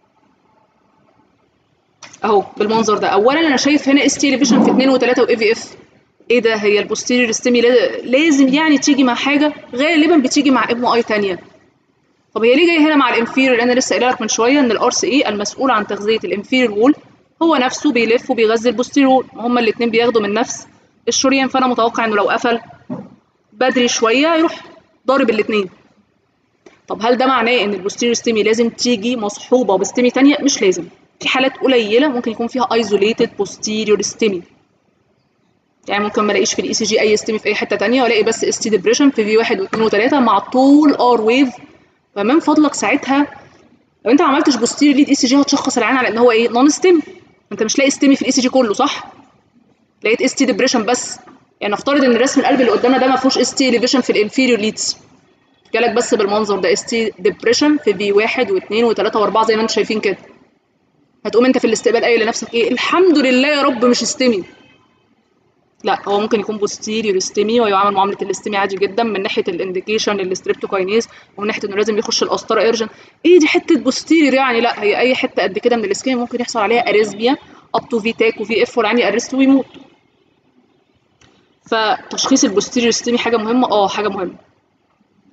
اهو بالمنظر ده اولا انا شايف هنا اس تي اليفيشن في 2 و3 واي في اف ايه ده هي البوستيريور ستيمي لازم يعني تيجي مع حاجه غالبا بتيجي مع ام اي ثانيه طب هي ليه جايه هنا مع الانفيريور انا لسه قايله لك من شويه ان الار سي اي المسؤول عن تغذيه الانفيريور وول هو نفسه بيلف وبيغذي البوستيريور هما الاثنين بياخدوا من نفس الشريان فانا متوقع انه لو قفل بدري شويه يروح ضارب الاثنين طب هل ده معناه ان البوستيريور ستيمي لازم تيجي مصحوبه بستيمي ثانيه مش لازم في حالات قليله ممكن يكون فيها ايزوليتد بوستيريور ستيمي يعني ممكن ما الاقيش في الاي سي جي اي ستيمي في اي حته ثانيه والاقي بس اس تي ديبريشن في في 1 و2 و3 مع طول ار ويف فمن فضلك ساعتها لو انت ما عملتش بوستيريور ليد اي سي جي هتشخص العين على ان هو ايه نون ستيم انت مش لاقي ستيمي في الاي سي جي كله صح لقيت اس تي ديبريشن بس يعني نفترض ان رسم القلب اللي قدامنا ده ما فيهوش اس تي اليفيشن في الانفيريور ليدز جالك بس بالمنظر ده اس تي ديبريشن في في 1 و2 و3 و4 زي ما انتم شايفين كده هتقوم انت في الاستقبال قايل لنفسك ايه الحمد لله يا رب مش ستيمي لا هو ممكن يكون بوستيريور ستيمي ويعامل معامله الاستيمي عادي جدا من ناحيه الانديكيشن للستريبتوكاينيز ومن ناحيه انه لازم يخش القسطره ايرجن ايه دي حته بوستيريور يعني لا هي اي حته قد كده من الاسكيمي ممكن يحصل عليها اريزميا اب تو في تاك وفي اف والعين ارست ويموت فتشخيص البوستيريور ستيمي حاجه مهمه اه حاجه مهمه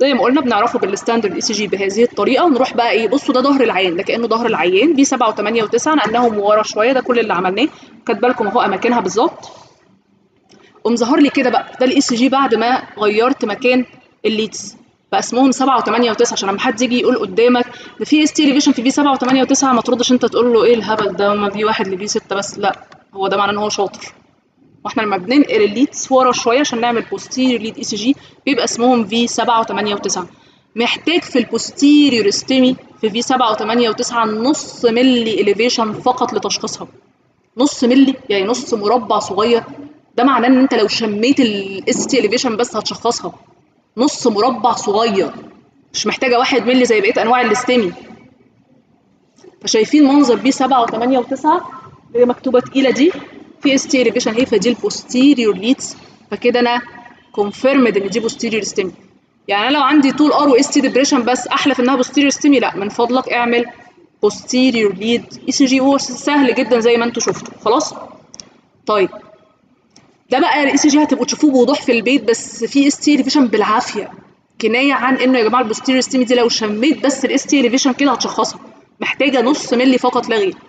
زي ما قلنا بنعرفه بالستاندرد اي سي جي بهذه الطريقه ونروح بقى ايه بصوا ده ظهر العين ده كانه ظهر العيان بي 7 و8 و9 نقلناهم ورا شويه ده كل اللي عملناه كاتبه لكم اهو اماكنها بالظبط قوم ظهر لي كده بقى ده الاي سي جي بعد ما غيرت مكان الليدز بقى اسمهم 7 و8 و9 عشان لما حد يجي يقول قدامك ده في اس تي ليفيشن في بي 7 و8 و9 ما تردش انت تقول له ايه الهبل ده ما بي واحد لبي 6 بس لا هو ده معناه ان هو شاطر واحنا لما بننقل الليدز ورا شويه عشان نعمل بوستيريور ليد اي سي جي بيبقى اسمهم في 7 و8 و9 محتاج في البوستيريور ستيمي في في 7 و8 و9 نص ملي اليفيشن فقط لتشخيصها نص ملي يعني نص مربع صغير ده معناه ان انت لو شميت الاس تي اليفيشن بس هتشخصها نص مربع صغير مش محتاجه واحد ملي زي بقيه انواع الاستيمي فشايفين منظر بي 7 و8 و9 اللي هي مكتوبه تقيله دي في اس تي اليفيشن هي فدي البوستيريور ليدز فكده انا كونفيرمد ان دي بوستيريور ستيمي يعني انا لو عندي طول ار واس تي ديبريشن بس احلف انها بوستيريور ستيمي لا من فضلك اعمل بوستيريور ليد اي سي جي هو سهل جدا زي ما انتم شفتوا خلاص طيب ده بقى الاي سي جي هتبقوا تشوفوه بوضوح في البيت بس في اس تي اليفيشن بالعافيه كنايه عن انه يا جماعه البوستيريور ستيمي دي لو شميت بس الاس تي اليفيشن كده هتشخصها محتاجه نص ملي فقط لا غير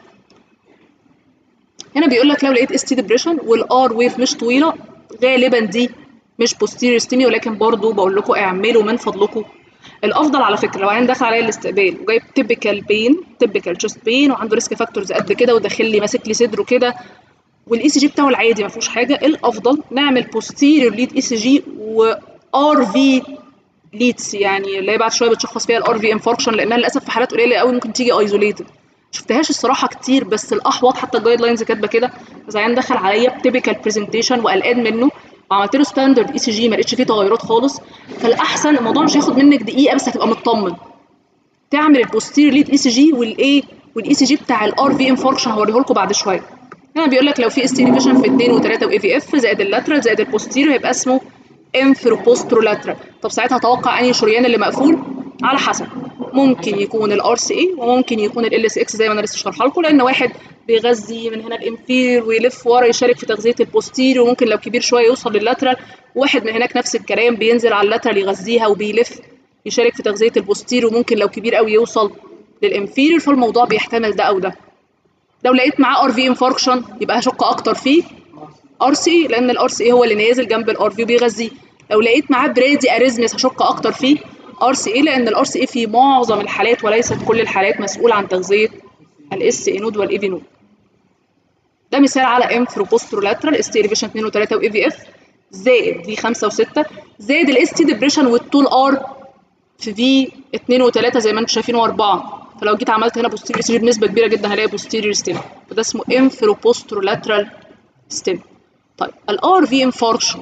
هنا بيقول لك لو لقيت اس تي ديبريشن والار ويف مش طويله غالبا دي مش بوستيريور ستيمي ولكن برضو بقول لكم اعملوا من فضلكم الافضل على فكره لو عيان داخل عليا الاستقبال وجايب تيبيكال بين تيبيكال تشست بين وعنده ريسك فاكتورز قد كده وداخل لي ماسك لي صدره كده والاي سي جي بتاعه العادي ما فيهوش حاجه الافضل نعمل بوستيريور ليد اي سي جي وار في ليدز يعني اللي هي بعد شويه بتشخص فيها الار في انفاركشن لانها للاسف في حالات قليله قوي ممكن تيجي ايزوليتد شفتهاش الصراحه كتير بس الاحوط حتى الجايد لاينز كاتبه كده اذا عيان دخل عليا بتيبيكال برزنتيشن وقلقان منه وعملت له ستاندرد اي سي جي ما لقيتش فيه تغيرات خالص فالاحسن الموضوع مش هياخد منك دقيقه بس هتبقى مطمن تعمل البوستير ليد اي سي جي والايه والاي سي جي بتاع الار في انفاركشن هوريه لكم بعد شويه هنا بيقول لك لو في اس تي ديفيجن في 2 و3 واي في اف زائد اللاترال زائد البوستيريور هيبقى اسمه انفروبوسترولاترال طب ساعتها اتوقع انهي شريان اللي مقفول على حسب ممكن يكون الار سي اي وممكن يكون ال اس اكس زي ما انا لسه شارحه لكم لان واحد بيغذي من هنا الانفير ويلف ورا يشارك في تغذيه البوستير وممكن لو كبير شويه يوصل لللاترال واحد من هناك نفس الكلام بينزل على اللاترال يغذيها وبيلف يشارك في تغذيه البوستير وممكن لو كبير قوي يوصل للانفيريور فالموضوع بيحتمل ده او ده لو لقيت معاه ار في انفاركشن يبقى هشك اكتر فيه ار سي لان الار سي هو اللي نازل جنب الار في وبيغذيه لو لقيت معاه برادي اريزمس هشك اكتر فيه ار سي اي لان الار سي اي في معظم الحالات وليست كل الحالات مسؤول عن تغذيه الاس اي نود والاي في نود ده مثال على انفروبوسترولاترال اس تي اليفيشن 2 و3 واي في اف زائد في 5 و6 زائد الاس تي ديبريشن والطول ار في في 2 و3 زي ما انتم شايفين و4 فلو جيت عملت هنا بوستيريور ستيم بنسبه كبيره جدا هلاقي بوستيريور ستيم فده اسمه انفروبوسترولاترال ستيم طيب الار في انفاركشن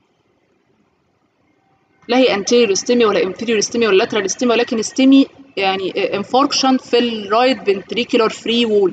لا هي anterior ستيمي ولا inferior ستيمي ولا lateral ستيمي ولكن ستيمي يعني انفاركشن في الرايت ventricular فري وول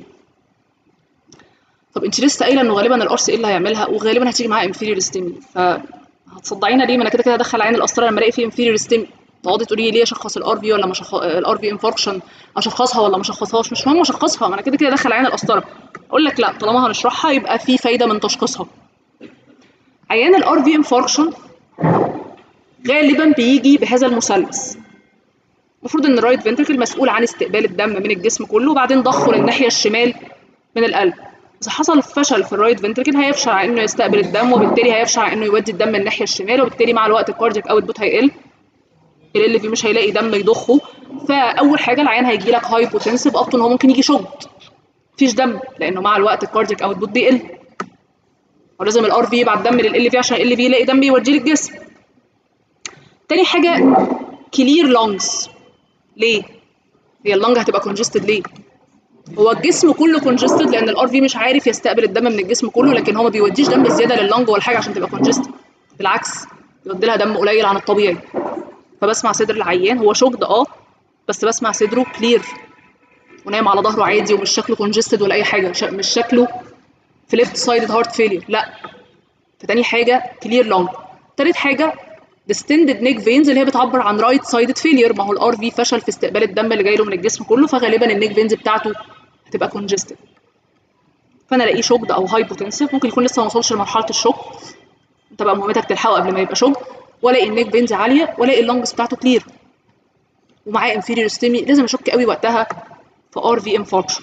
طب انت لسه قايله انه غالبا الار سي اللي هيعملها وغالبا هتيجي معاها inferior ستيمي فهتصدعينا ليه ما انا كده كده ادخل عين القسطره لما الاقي فيه inferior ستيمي تقعدي تقولي لي ليه اشخص الار في ولا ما شخ... الار في انفاركشن اشخصها ولا ما اشخصهاش مش مهم اشخصها ما انا كده كده ادخل عين القسطره اقول لك لا طالما هنشرحها يبقى في فايده من تشخيصها عيان الار في انفاركشن غالبا بيجي بهذا المثلث المفروض ان الرايت فنتركل مسؤول عن استقبال الدم من الجسم كله وبعدين ضخه للناحيه الشمال من القلب اذا حصل فشل في الرايت فنتركل هيفشل على انه يستقبل الدم وبالتالي هيفشل على انه يودي الدم الناحيه الشمال وبالتالي مع الوقت الكاردياك اوت بوت هيقل اللي فيه مش هيلاقي دم يضخه فاول حاجه العيان هيجي لك هايبوتنسيف اب ان هو ممكن يجي شوت مفيش دم لانه مع الوقت الكاردياك اوت بوت بيقل ولازم الار في يبعت دم لل في عشان ال في يلاقي دم يوديه للجسم تاني حاجة كلير لونجز ليه؟ هي اللنج هتبقى كونجستد ليه؟ هو الجسم كله كونجستد لان الار في مش عارف يستقبل الدم من الجسم كله لكن هو ما بيوديش دم زياده لللنج ولا حاجه عشان تبقى كونجستد بالعكس بيودي لها دم قليل عن الطبيعي فبسمع صدر العيان هو شوكد اه بس بسمع صدره كلير ونايم على ظهره عادي ومش شكله كونجستد ولا اي حاجه مش شكله في ليفت سايدد هارت فيلير لا فتاني حاجه كلير لونج تالت حاجه distended neck veins اللي هي بتعبر عن right sided failure ما هو الار في فشل في استقبال الدم اللي جاي له من الجسم كله فغالبا النيك فينز بتاعته هتبقى congested فانا الاقيه شوكد او هايبوتنسيف ممكن يكون لسه ما وصلش لمرحله الشوك انت بقى مهمتك تلحقه قبل ما يبقى شوك والاقي النيك بينز عاليه والاقي اللنجز بتاعته كلير ومعاه انفيريور ستيمي لازم اشك قوي وقتها في ار في انفاركشن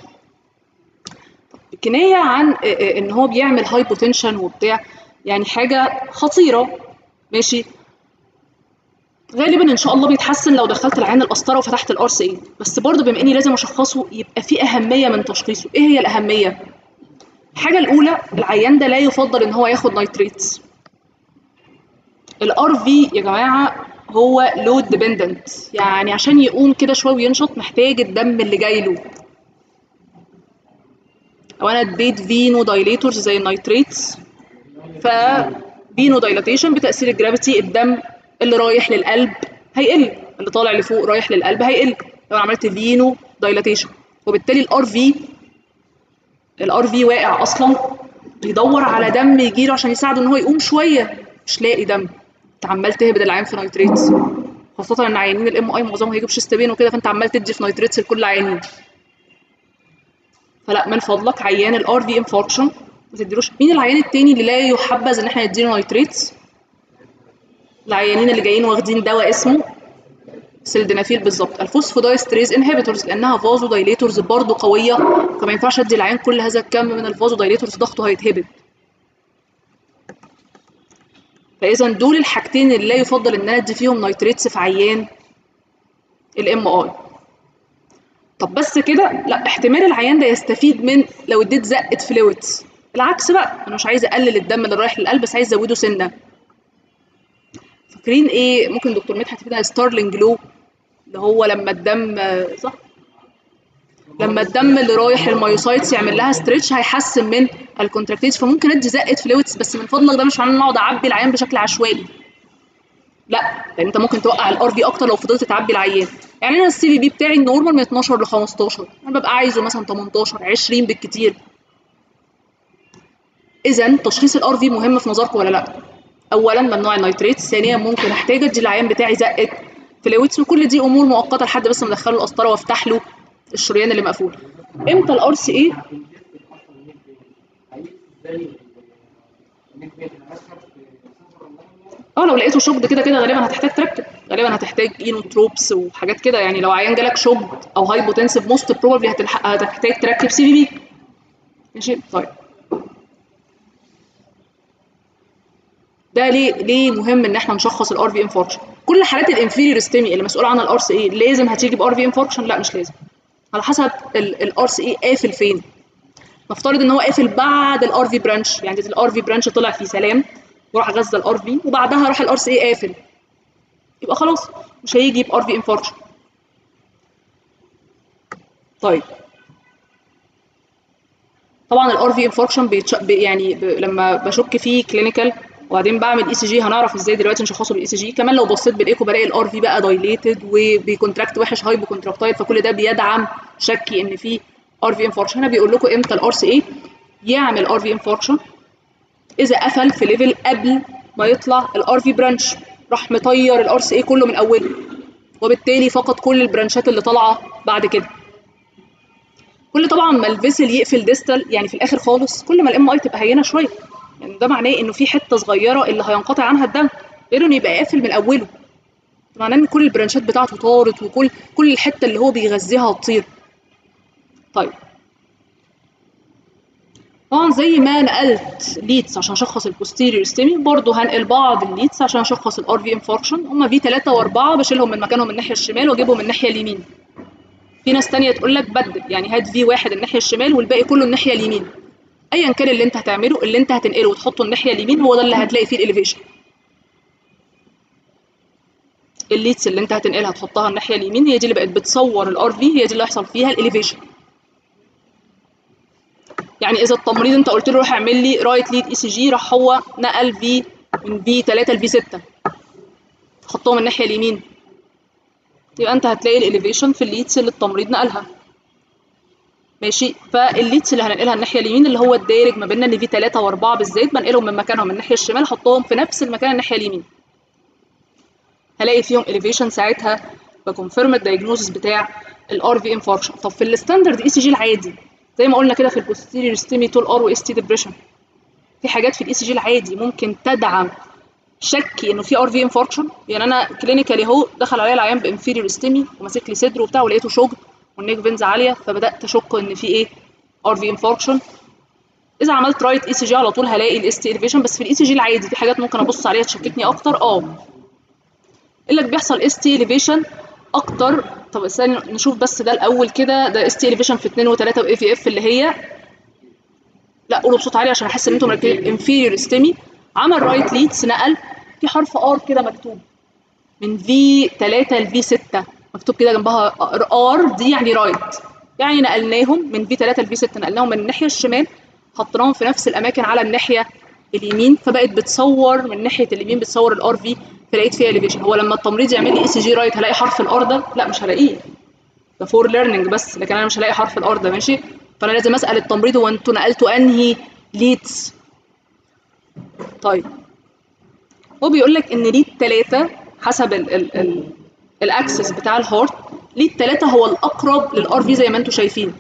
كنايه عن ان هو بيعمل هايبوتنشن وبتاع يعني حاجه خطيره ماشي غالبا ان شاء الله بيتحسن لو دخلت العين القسطره وفتحت الار سي بس برضه بما اني لازم اشخصه يبقى في اهميه من تشخيصه ايه هي الاهميه الحاجه الاولى العيان ده لا يفضل ان هو ياخد نايتريتس الار في يا جماعه هو لود ديبندنت يعني عشان يقوم كده شويه وينشط محتاج الدم اللي جاي له لو انا اديت فينو دايليتورز زي النايتريتس ف فينو دايلاتيشن بتاثير الجرافيتي الدم اللي رايح للقلب هيقل اللي طالع لفوق رايح للقلب هيقل لو عملت فينو دايلاتيشن وبالتالي الار في الار في واقع اصلا بيدور على دم يجيله عشان يساعده ان هو يقوم شويه مش لاقي دم انت عمال تهبد العيان في نايتريتس خاصه ان عيانين الام اي معظمهم هيجيب شيستابين وكده فانت عمال تدي في نايتريتس لكل العيانين فلا من فضلك عيان الار في انفاركشن ما تديلوش مين العيان التاني اللي لا يحبذ ان احنا نديله نايتريتس العيانين اللي جايين واخدين دواء اسمه سلدنافيل بالظبط الفوسفودايستريز انهبيتورز لانها فازو دايليتورز برضه قويه فما ينفعش ادي العيان كل هذا الكم من الفازو دايليتورز ضغطه هيتهبط فاذا دول الحاجتين اللي لا يفضل ان انا ادي فيهم نايتريتس في عيان الام اي طب بس كده لا احتمال العيان ده يستفيد من لو اديت زقه فلويدز العكس بقى انا مش عايزه اقلل الدم اللي رايح للقلب بس عايز ازوده سنه فاكرين ايه ممكن دكتور مدحت يفيدنا ستارلينج لو اللي هو لما الدم صح لما الدم اللي رايح للمايوسايتس يعمل لها ستريتش هيحسن من الكونتراكتيز فممكن ادي زقه فلويدز بس من فضلك ده مش معناه ان اقعد اعبي العيان بشكل عشوائي لا لان انت ممكن توقع الار في اكتر لو فضلت تعبي العيان يعني انا السي في بي بتاعي النورمال من 12 ل 15 انا ببقى عايزه مثلا 18 20 بالكتير اذا تشخيص الار في مهم في نظركم ولا لا اولا ممنوع النيتريت ثانيا ممكن احتاج ادي العيان بتاعي زقه فلويدز وكل دي امور مؤقته لحد بس ما ادخله القسطره وافتح له الشريان اللي مقفول امتى الار سي اي اه لو لقيته شوكد كده كده غالبا هتحتاج تركب غالبا هتحتاج اينوتروبس وحاجات كده يعني لو عيان جالك شوكد او هايبوتنسيف موست بروبلي هتحتاج تركب سي في بي ماشي طيب ده ليه ليه مهم ان احنا نشخص الار في انفاركشن كل حالات الانفيريور ستيمي اللي مسؤول عنها الار سي اي لازم هتيجي بار في انفاركشن لا مش لازم على حسب الار سي اي قافل فين نفترض ان هو قافل بعد الار في برانش يعني الار في برانش طلع فيه سلام وراح غزه الار في وبعدها راح الار سي اي قافل يبقى خلاص مش هيجي بار في انفاركشن طيب طبعا الار في انفاركشن يعني ب... لما بشك فيه كلينيكال وبعدين بعمل اي سي جي هنعرف ازاي دلوقتي نشخصه بالاي سي جي كمان لو بصيت بالايكو بلاقي الار في بقى دايليتد وبيكونتراكت وحش هايبو كونتراكتايل فكل ده بيدعم شكي ان في ار في انفاركشن هنا بيقول لكم امتى الار سي اي يعمل ار في انفاركشن اذا قفل في ليفل قبل ما يطلع الار في برانش راح مطير الار سي اي كله من اوله وبالتالي فقد كل البرانشات اللي طالعه بعد كده كل طبعا ما الفيسل يقفل ديستال يعني في الاخر خالص كل ما الام اي تبقى هينه شويه يعني ده معناه انه في حته صغيره اللي هينقطع عنها الدم غير انه يبقى قافل من اوله معناه ان كل البرانشات بتاعته طارت وكل كل الحته اللي هو بيغذيها هتطير طيب طبعا زي ما نقلت ليدز عشان اشخص البوستيريور ستيمي برضه هنقل بعض الليدز عشان اشخص الار في انفاركشن هما في 3 و4 بشيلهم من مكانهم من الناحيه الشمال واجيبهم من الناحيه اليمين في ناس تانية تقول لك بدل يعني هات في واحد الناحيه الشمال والباقي كله الناحيه اليمين ايا كان اللي انت هتعمله اللي انت هتنقله وتحطه الناحيه اليمين هو ده اللي هتلاقي فيه الاليفيشن الليدز اللي انت هتنقلها تحطها الناحيه اليمين هي دي اللي بقت بتصور الار في هي دي اللي هيحصل فيها الاليفيشن يعني اذا التمريض انت قلت له روح اعمل لي رايت ليد اي سي جي راح هو نقل في من في 3 لفي 6 حطهم الناحيه اليمين يبقى انت هتلاقي الاليفيشن في الليدز اللي التمريض نقلها ماشي فالليدز اللي هننقلها الناحيه اليمين اللي هو الدارج ما بيننا ان في 3 و4 بالذات بنقلهم من مكانهم من الناحيه الشمال احطهم في نفس المكان الناحيه اليمين هلاقي فيهم اليفيشن ساعتها بكونفيرم الدايجنوزس بتاع الار في انفاركشن طب في الستاندرد اي سي جي العادي زي ما قلنا كده في البوستيريور ستيمي تول ار واس تي ديبريشن في حاجات في الاي سي جي العادي ممكن تدعم شكي انه في ار في انفاركشن يعني انا كلينيكالي اهو دخل عليا العيان بانفيريور ستيمي وماسك لي صدره وبتاع ولقيته شوج والنيك فينز عاليه فبدات اشك ان في ايه ار في انفاركشن اذا عملت رايت اي سي جي على طول هلاقي الاس تي اليفيشن بس في الاي سي جي العادي في حاجات ممكن ابص عليها تشككني اكتر اه اللي بيحصل اس تي اليفيشن اكتر طب استنى نشوف بس ده الاول كده ده اس تي اليفيشن في 2 و3 واي في اف اللي هي لا قولوا بصوت عالي عشان احس ان انتم مركزين انفيريور ستيمي عمل رايت ليدز نقل في حرف ار كده مكتوب من في 3 ل في 6 مكتوب كده جنبها ار دي يعني رايت يعني نقلناهم من في 3 ل في 6 نقلناهم من الناحيه الشمال حطيناهم في نفس الاماكن على الناحيه اليمين فبقت بتصور من ناحيه اليمين بتصور الار في فلقيت فيها اليفيشن هو لما التمريض يعمل لي اي سي جي رايت هلاقي حرف الار ده لا مش هلاقيه ده فور ليرنينج بس لكن انا مش هلاقي حرف الار ده ماشي فانا لازم اسال التمريض هو انتوا نقلتوا انهي ليدز طيب هو بيقول لك ان ليد 3 حسب ال ال ال الاكسس بتاع الهارت ليد 3 هو الاقرب للار في زي ما انتم شايفين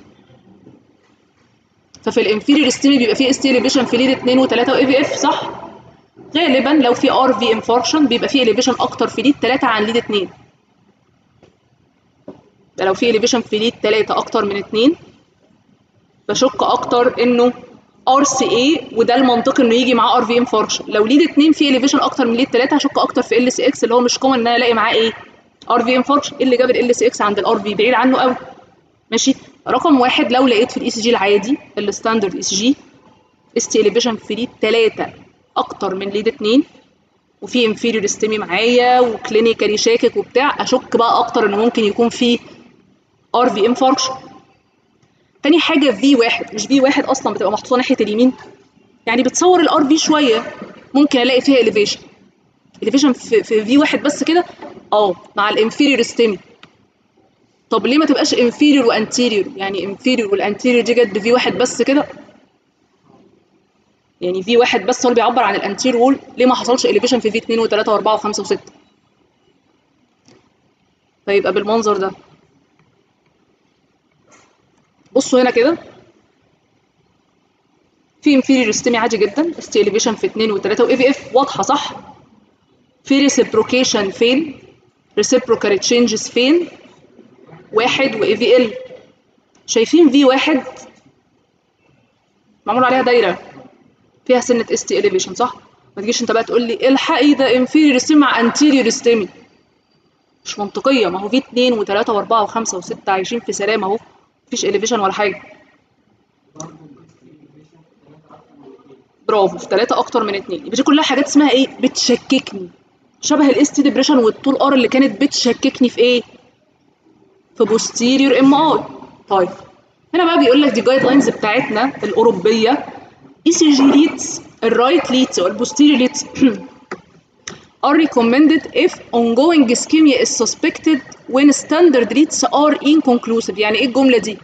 ففي الانفيريور ستيمي بيبقى فيه استي اليفيشن في ليد 2 و3 واي في اف صح غالبا لو في ار في انفاركشن بيبقى فيه اليفيشن اكتر في ليد 3 عن ليد 2 ده لو في اليفيشن في ليد 3 اكتر من 2 بشك اكتر انه ار سي اي وده المنطقي انه يجي معاه ار في انفاركشن لو ليد 2 فيه اليفيشن اكتر من ليد 3 هشك اكتر في ال سي اكس اللي هو مش كومن ان انا الاقي معاه ايه ار في انفاركشن ايه اللي جاب ال سي اكس عند الار في بعيد عنه قوي ماشي رقم واحد لو لقيت في الاي سي جي العادي الستاندرد اي سي جي اس تي اليفيشن في ليد 3 اكتر من ليد 2 وفي انفيريور ستيمي معايا وكلينيكالي شاكك وبتاع اشك بقى اكتر انه ممكن يكون في ار في انفاركشن تاني حاجه في واحد مش في واحد اصلا بتبقى محطوطه ناحيه اليمين يعني بتصور الار في شويه ممكن الاقي فيها اليفيشن اليفيشن في في في واحد بس كده اه مع الانفيريور ستيمي طب ليه ما تبقاش انفيريور وانتيريور يعني انفيريور والانتيريور دي جت بفي واحد بس كده يعني في واحد بس هو اللي بيعبر عن الانتير وول ليه ما حصلش اليفيشن في في 2 و3 و4 و5 و6 فيبقى بالمنظر ده بصوا هنا كده في انفيريور ستيمي عادي جدا استي اليفيشن في 2 و3 واي في اف واضحه صح في ريسبروكيشن فين ريسبروكال تشينجز فين واحد واي في ال شايفين في واحد معمول عليها دايره فيها سنه اس تي اليفيشن صح ما تجيش انت بقى تقول لي الحقي ده انفيريور ستيمي مع انتيريور ستيمي مش منطقيه ما هو في 2 و3 و4 و5 و6 عايشين في سلام اهو مفيش اليفيشن ولا حاجه برافو في ثلاثة أكتر من اتنين يبقى دي كلها حاجات اسمها إيه؟ بتشككني شبه الاس تي ديبريشن والطول ار اللي كانت بتشككني في إيه؟ في بوستيريور ام اي طيب هنا بقى بيقول لك دي جايد لاينز بتاعتنا الأوروبية اي سي جي ليدز الرايت ليدز أو البوستيريور ليدز are recommended if ongoing ischemia is suspected when standard leads are inconclusive يعني ايه الجملة دي؟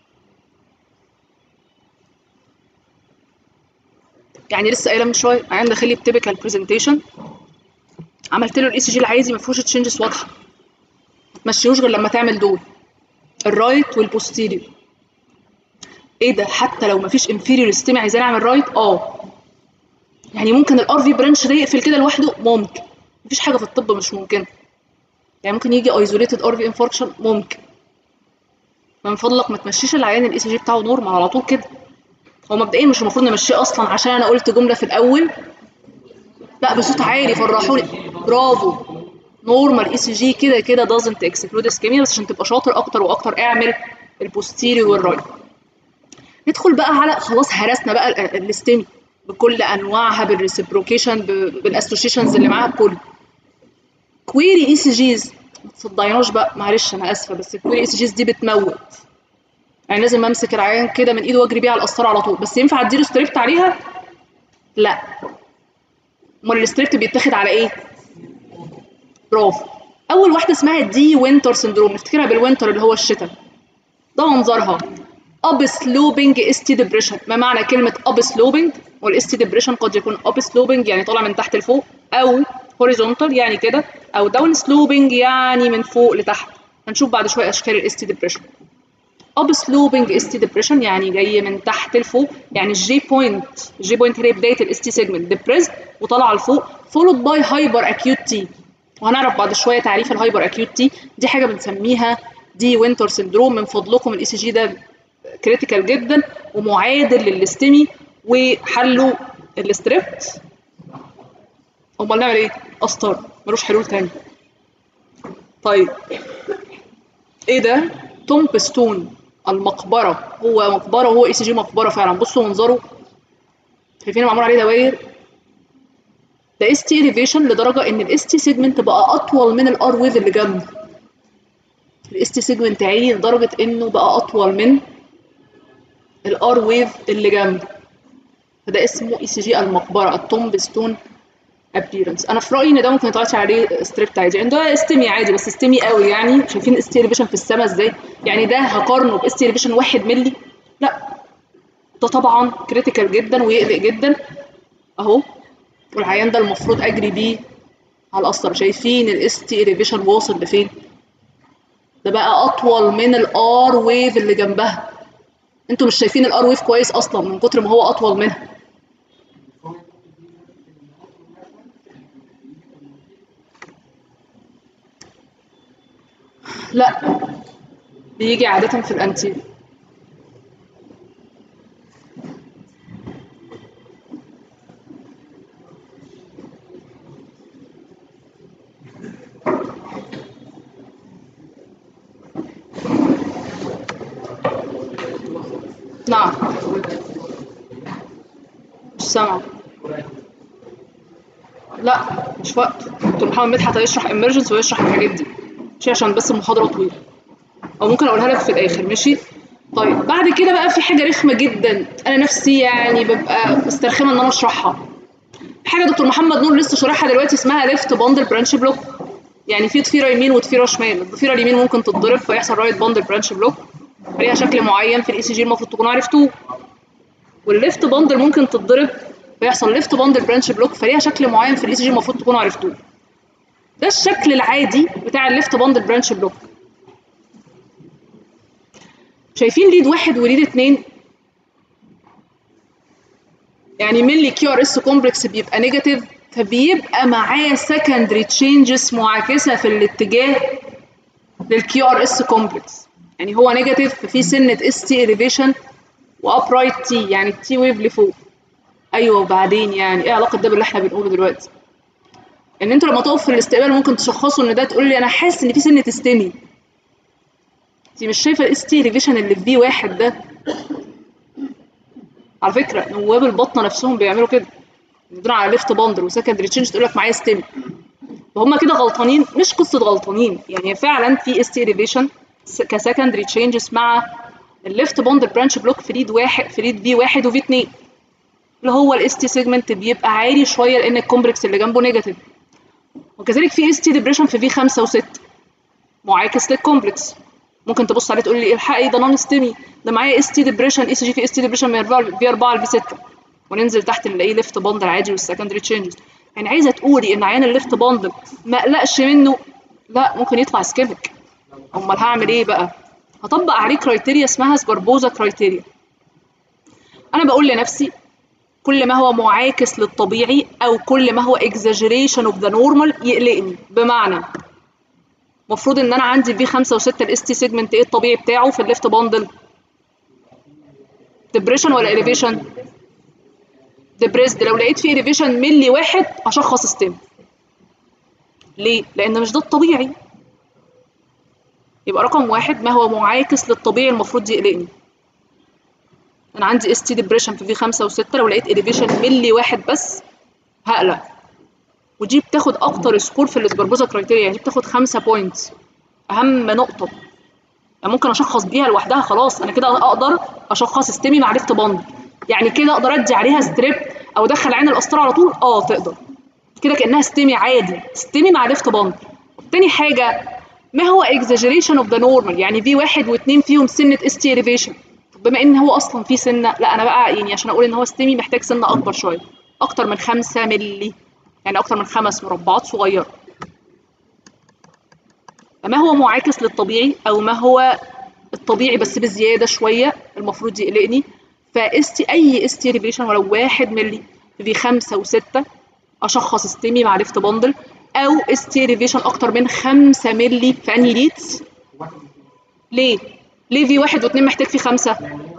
يعني لسه قايله من شويه عيان داخل لي بتيبيكال برزنتيشن عملت له الاي سي جي العادي ما فيهوش تشينجز واضحه ما تمشيهوش غير لما تعمل دول الرايت والبوستيريور ايه ده حتى لو ما فيش انفيريور ستيمي عايزين اعمل رايت اه يعني ممكن الار في برانش ده يقفل كده لوحده ممكن مفيش حاجه في الطب مش ممكنه يعني ممكن يجي ايزوليتد ار في انفاركشن ممكن من فضلك ما تمشيش العيان الاي سي جي بتاعه نورمال على طول كده هو مبدئيا مش المفروض نمشيه اصلا عشان انا قلت جمله في الاول لا بصوت عالي فرحوني برافو نورمال اي سي جي كده كده دازنت اكسكلود اسكيميا بس عشان تبقى شاطر اكتر واكتر اعمل البوستيريور والرايت ندخل بقى على خلاص هرسنا بقى الاستيمي بكل انواعها بالريسبروكيشن بالاسوشيشنز اللي معاها بكله كويري اي سي جيز ما تصدعيناش بقى معلش انا اسفه بس الكويري اي سي جيز دي بتموت يعني لازم امسك العيان كده من ايده واجري بيه على القسطره على طول بس ينفع اديله ستريبت عليها لا امال الستريبت بيتاخد على ايه برافو اول واحده اسمها دي وينتر سندروم نفتكرها بالوينتر اللي هو الشتاء ده منظرها اب سلوبنج اس تي ديبريشن ما معنى كلمه اب سلوبنج والاس تي ديبريشن قد يكون اب سلوبنج يعني طالع من تحت لفوق او هوريزونتال يعني كده او داون سلوبنج يعني من فوق لتحت هنشوف بعد شويه اشكال الاس تي ديبريشن اب سلوبنج اس تي ديبريشن يعني جاي من تحت لفوق يعني الجي بوينت الجي بوينت هي بدايه الاس تي سيجمنت ديبريسد وطالعه لفوق فولود باي هايبر اكيوت تي وهنعرف بعد شويه تعريف الهايبر اكيوت تي دي حاجه بنسميها دي وينتر سندروم من فضلكم الاي سي جي ده كريتيكال جدا ومعادل للاستمي وحله الستريبت امال نعمل ايه؟ قسطره ملوش حلول تاني طيب ايه ده؟ تومبستون المقبره هو مقبره هو اي سي جي مقبره فعلا بصوا منظره شايفين معمول عليه دواير ده اس تي اليفيشن لدرجه ان الاس تي سيجمنت بقى اطول من الار ويف اللي جنبه الاس تي سيجمنت عالي لدرجه انه بقى اطول من الار ويف اللي جنبه فده اسمه اي سي جي المقبره التومبستون ابيرنس انا في رايي ان ده ممكن يتعرض عليه ستريبت عادي يعني ده استمي عادي بس استمي قوي يعني شايفين اس تي اليفيشن في السماء ازاي يعني ده هقارنه باس تي اليفيشن 1 مللي لا ده طبعا كريتيكال جدا ويقلق جدا اهو والعيان ده المفروض اجري بيه على القسطره شايفين الاس تي اليفيشن واصل لفين ده بقى اطول من الار ويف اللي جنبها انتوا مش شايفين الار ويف كويس اصلا من كتر ما هو اطول منها لا بيجي عادة في الانتير نعم مش سامعة لا مش وقت دكتور محمد مدحت هيشرح emergency ويشرح الحاجات دي مش عشان بس المحاضرة طويلة او ممكن اقولها لك في الاخر ماشي طيب بعد كده بقى في حاجة رخمة جدا انا نفسي يعني ببقى مسترخمة ان انا اشرحها حاجة دكتور محمد نور لسه شارحها دلوقتي اسمها ليفت باندل برانش بلوك يعني في ضفيرة يمين وضفيرة شمال الضفيرة اليمين ممكن تتضرب فيحصل رايت باندل برانش بلوك ليها شكل معين في الاي سي جي المفروض تكونوا عرفتوه والليفت باندل ممكن تتضرب فيحصل ليفت باندل برانش بلوك فليها شكل معين في الاي سي جي المفروض تكونوا عرفتوه ده الشكل العادي بتاع الليفت باندل برانش بلوك شايفين ليد واحد وليد اتنين يعني ملي كيو ار اس كومبلكس بيبقى نيجاتيف فبيبقى معاه سكندري تشينجز معاكسه في الاتجاه للكيو ار اس كومبلكس يعني هو نيجاتيف ففي سنه اس تي اليفيشن وابرايت تي يعني التي ويف لفوق ايوه وبعدين يعني ايه علاقه ده باللي احنا بنقوله دلوقتي ان انتوا لما تقف في الاستقبال ممكن تشخصوا ان ده تقول لي انا حاسس ان في سنه استمي انت مش شايفه الاس تي اليفيشن اللي في بي واحد ده على فكره نواب البطنه نفسهم بيعملوا كده يدور على ليفت باندر وسكندري تشينج تقول لك معايا ستيم وهم كده غلطانين مش قصه غلطانين يعني فعلا في اس تي اليفيشن كسكندري تشينجز مع الليفت باندر برانش بلوك في ليد واحد في ليد بي واحد وفي اتنين اللي هو الاس تي سيجمنت بيبقى عالي شويه لان الكومبلكس اللي جنبه نيجاتيف وكذلك في اس تي ديبريشن في في 5 و6 معاكس للكومبلكس ممكن تبص عليه تقول لي الحقي ده نون ستيمي ده معايا اس تي ديبريشن اي سي جي في اس تي ديبريشن من في 4 لفي 6 وننزل تحت نلاقيه ليفت باندل عادي والسكندري تشينجز يعني عايزه تقولي ان عيان الليفت باندل ما اقلقش منه لا ممكن يطلع سكيميك امال هعمل ايه بقى هطبق عليه كرايتيريا اسمها سباربوزا كرايتيريا انا بقول لنفسي كل ما هو معاكس للطبيعي او كل ما هو exaggeration of the normal يقلقني بمعنى المفروض ان انا عندي في 5 و6 الاس تي سيجمنت ايه الطبيعي بتاعه في الليفت باندل ديبريشن ولا اليفيشن ديبريسد لو لقيت فيه اليفيشن ملي واحد هشخص ستيم ليه لان مش ده الطبيعي يبقى رقم واحد ما هو معاكس للطبيعي المفروض يقلقني انا عندي اس تي ديبريشن في في 5 و6 لو لقيت اليفيشن ملي واحد بس هقلق ودي بتاخد اكتر سكور في الاسبربوزا كرايتيريا يعني بتاخد 5 بوينتس اهم نقطه يعني ممكن اشخص بيها لوحدها خلاص انا كده اقدر اشخص ستيمي مع ليفت باند يعني كده اقدر ادي عليها ستريب او ادخل عين القسطره على طول اه تقدر كده كانها ستيمي عادي ستيمي مع ليفت باند تاني حاجه ما هو exaggeration of the normal يعني في واحد واثنين فيهم سنه اس تي elevation بما ان هو اصلا في سنه لا انا بقى يعني عشان اقول ان هو ستيمي محتاج سنه اكبر شويه اكتر من 5 مللي يعني اكتر من خمس مربعات صغيره ما هو معاكس للطبيعي او ما هو الطبيعي بس بزياده شويه المفروض يقلقني فاستي اي استي ريبيشن ولو واحد ملي في خمسة وستة اشخص ستيمي مع ليفت باندل او استي ريفيشن اكتر من 5 مللي في انهي ليدز ليه ليه في واحد واثنين محتاج فيه خمسة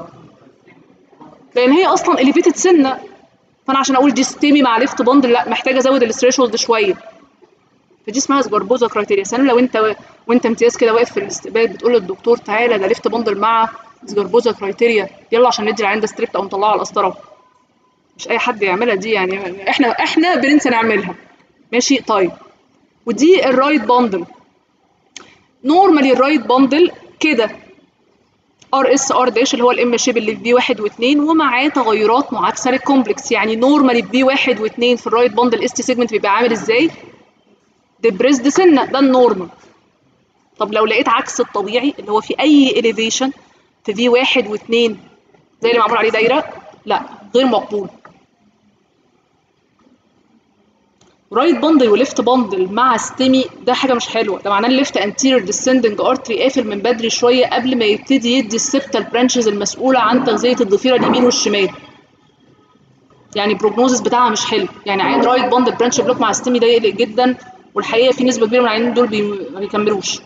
لان هي اصلا اليفيتد سنه فانا عشان اقول دي ستيمي مع ليفت باندل لا محتاجه ازود الثريشولد شويه فدي اسمها سجربوزا كرايتيريا سنة لو انت وانت امتياز كده واقف في الاستقبال بتقول للدكتور تعالى ده ليفت باندل مع سجربوزا كرايتيريا يلا عشان ندي العين ده ستريبت او نطلعه على القسطره مش اي حد يعملها دي يعني احنا احنا بننسى نعملها ماشي طيب ودي الرايت باندل نورمالي الرايت باندل كده ار اس ار داش اللي هو الام شيب اللي في بي 1 و2 ومعاه تغيرات معاكسه للكومبلكس يعني نورمالي في بي 1 و2 في الرايت باندل اس تي سيجمنت بيبقى عامل ازاي؟ ديبريسد سنه ده النورمال طب لو لقيت عكس الطبيعي اللي هو في اي اليفيشن في في 1 و2 زي اللي معمول عليه دايره لا غير مقبول رايت باندل وليفت باندل مع ستيمي ده حاجه مش حلوه ده معناه الليفت انتيريور ديسندنج ارتري قافل من بدري شويه قبل ما يبتدي يدي السبتال برانشز المسؤوله عن تغذيه الضفيره اليمين والشمال يعني البروجنوزس بتاعها مش حلو يعني عين رايت باندل برانش بلوك مع ستيمي ده يقلق جدا والحقيقه في نسبه كبيره من العيانين دول بي... ما بيكملوش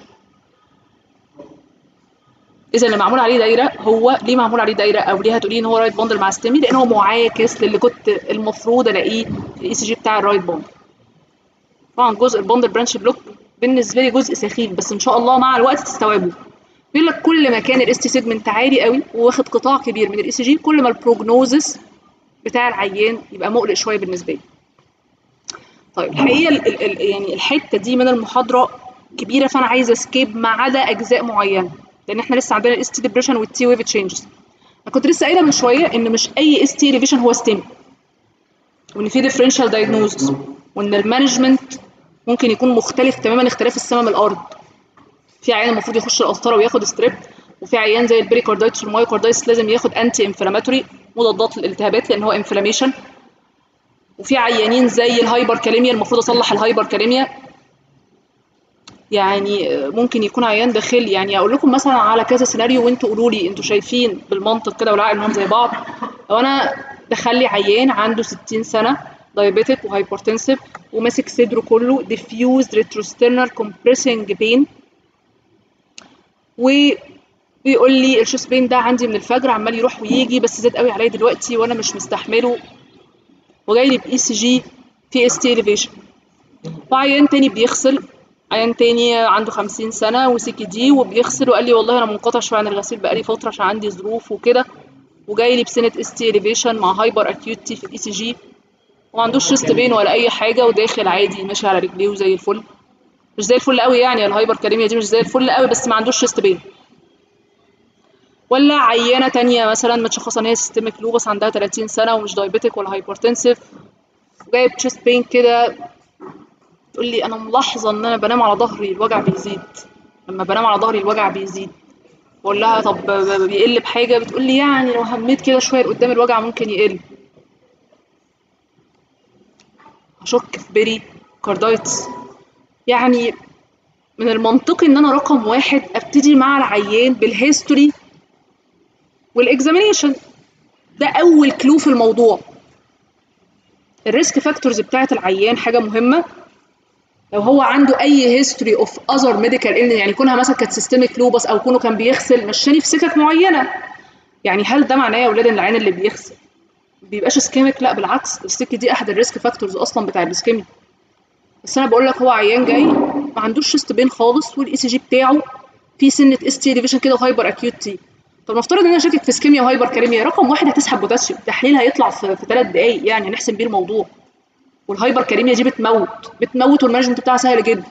اذا اللي معمول عليه دايره هو ليه معمول عليه دايره او ليه هتقولي ان هو رايت باندل مع ستيمي لان هو معاكس للي كنت المفروض الاقيه في الاي سي جي بتاع الرايت باندل طبعا جزء الباندل برانش بلوك بالنسبه لي جزء سخيف بس ان شاء الله مع الوقت تستوعبه بيقول لك كل ما كان الاس تي سيجمنت عالي قوي وواخد قطاع كبير من الاي سي جي كل ما البروجنوزس بتاع العيان يبقى مقلق شويه بالنسبه لي طيب الحقيقه ال ال يعني الحته دي من المحاضره كبيره فانا عايزه اسكيب ما عدا اجزاء معينه لان احنا لسه عندنا الاس تي ديبريشن والتي ويف تشينجز انا كنت لسه قايله من شويه ان مش اي اس تي ريفيشن هو ستيم وان في ديفرنشال دايجنوزس وان المانجمنت ممكن يكون مختلف تماما اختلاف السماء من الارض في عيان المفروض يخش القسطره وياخد ستريب وفي عيان زي البريكاردايتس والمايوكاردايتس لازم ياخد انتي انفلاماتوري مضادات للالتهابات لان هو انفلاميشن وفي عيانين زي الهايبر كاليميا المفروض اصلح الهايبر كاليميا يعني ممكن يكون عيان داخل يعني اقول لكم مثلا على كذا سيناريو وانتوا قولوا لي انتوا شايفين بالمنطق كده والعقل انهم زي بعض لو انا دخل لي عيان عنده 60 سنه دايابيتك وهايبرتنسيف وماسك صدره كله diffused retrosternal compressing pain وبيقول لي الشيست بين ده عندي من الفجر عمال يروح ويجي بس زاد قوي عليا دلوقتي وانا مش مستحمله وجاي لي باي سي جي في اس تي اليفيشن وعيان تاني بيغسل عيان تاني عنده 50 سنه وسي كي دي وبيغسل وقال لي والله انا منقطع شويه عن الغسيل بقالي فتره عشان عندي ظروف وكده وجاي لي بسنه اس تي اليفيشن مع هايبر اكيوتي في الاي سي جي وما عندوش شيست بين ولا اي حاجه وداخل عادي ماشي على رجليه وزي الفل مش زي الفل قوي يعني الهايبر كاليميا دي مش زي الفل قوي بس ما عندوش شيست بين ولا عيانه تانية مثلا متشخصه ان هي سيستميك لوبس عندها 30 سنه ومش دايبيتك ولا هايبرتنسيف وجايب تشيست بين كده تقول لي انا ملاحظه ان انا بنام على ظهري الوجع بيزيد لما بنام على ظهري الوجع بيزيد بقول لها طب بيقل بحاجه بتقول لي يعني لو هميت كده شويه لقدام الوجع ممكن يقل اشك في بيري كاردايتس يعني من المنطقي ان انا رقم واحد ابتدي مع العيان بالهيستوري والاكزامينيشن ده اول كلو في الموضوع الريسك فاكتورز بتاعت العيان حاجه مهمه لو هو عنده اي هيستوري اوف اذر ميديكال يعني كونها مثلا كانت سيستميك لوبس او كونه كان بيغسل مشاني في سكك معينه يعني هل ده معناه يا اولاد ان العيان اللي بيغسل بيبقاش اسكيميك لا بالعكس السكه دي احد الريسك فاكتورز اصلا بتاع الاسكيميا بس انا بقول لك هو عيان جاي ما عندوش شيست بين خالص والاي سي جي بتاعه في سنه اس تي ديفيشن كده وهايبر اكيوت تي طب نفترض ان انا شاكك في اسكيميا وهايبر كاليميا رقم واحد هتسحب بوتاسيوم تحليل هيطلع في, في ثلاث دقائق يعني هنحسم بيه الموضوع والهايبر كاليميا دي بتموت بتموت والمانجمنت بتاعها سهل جدا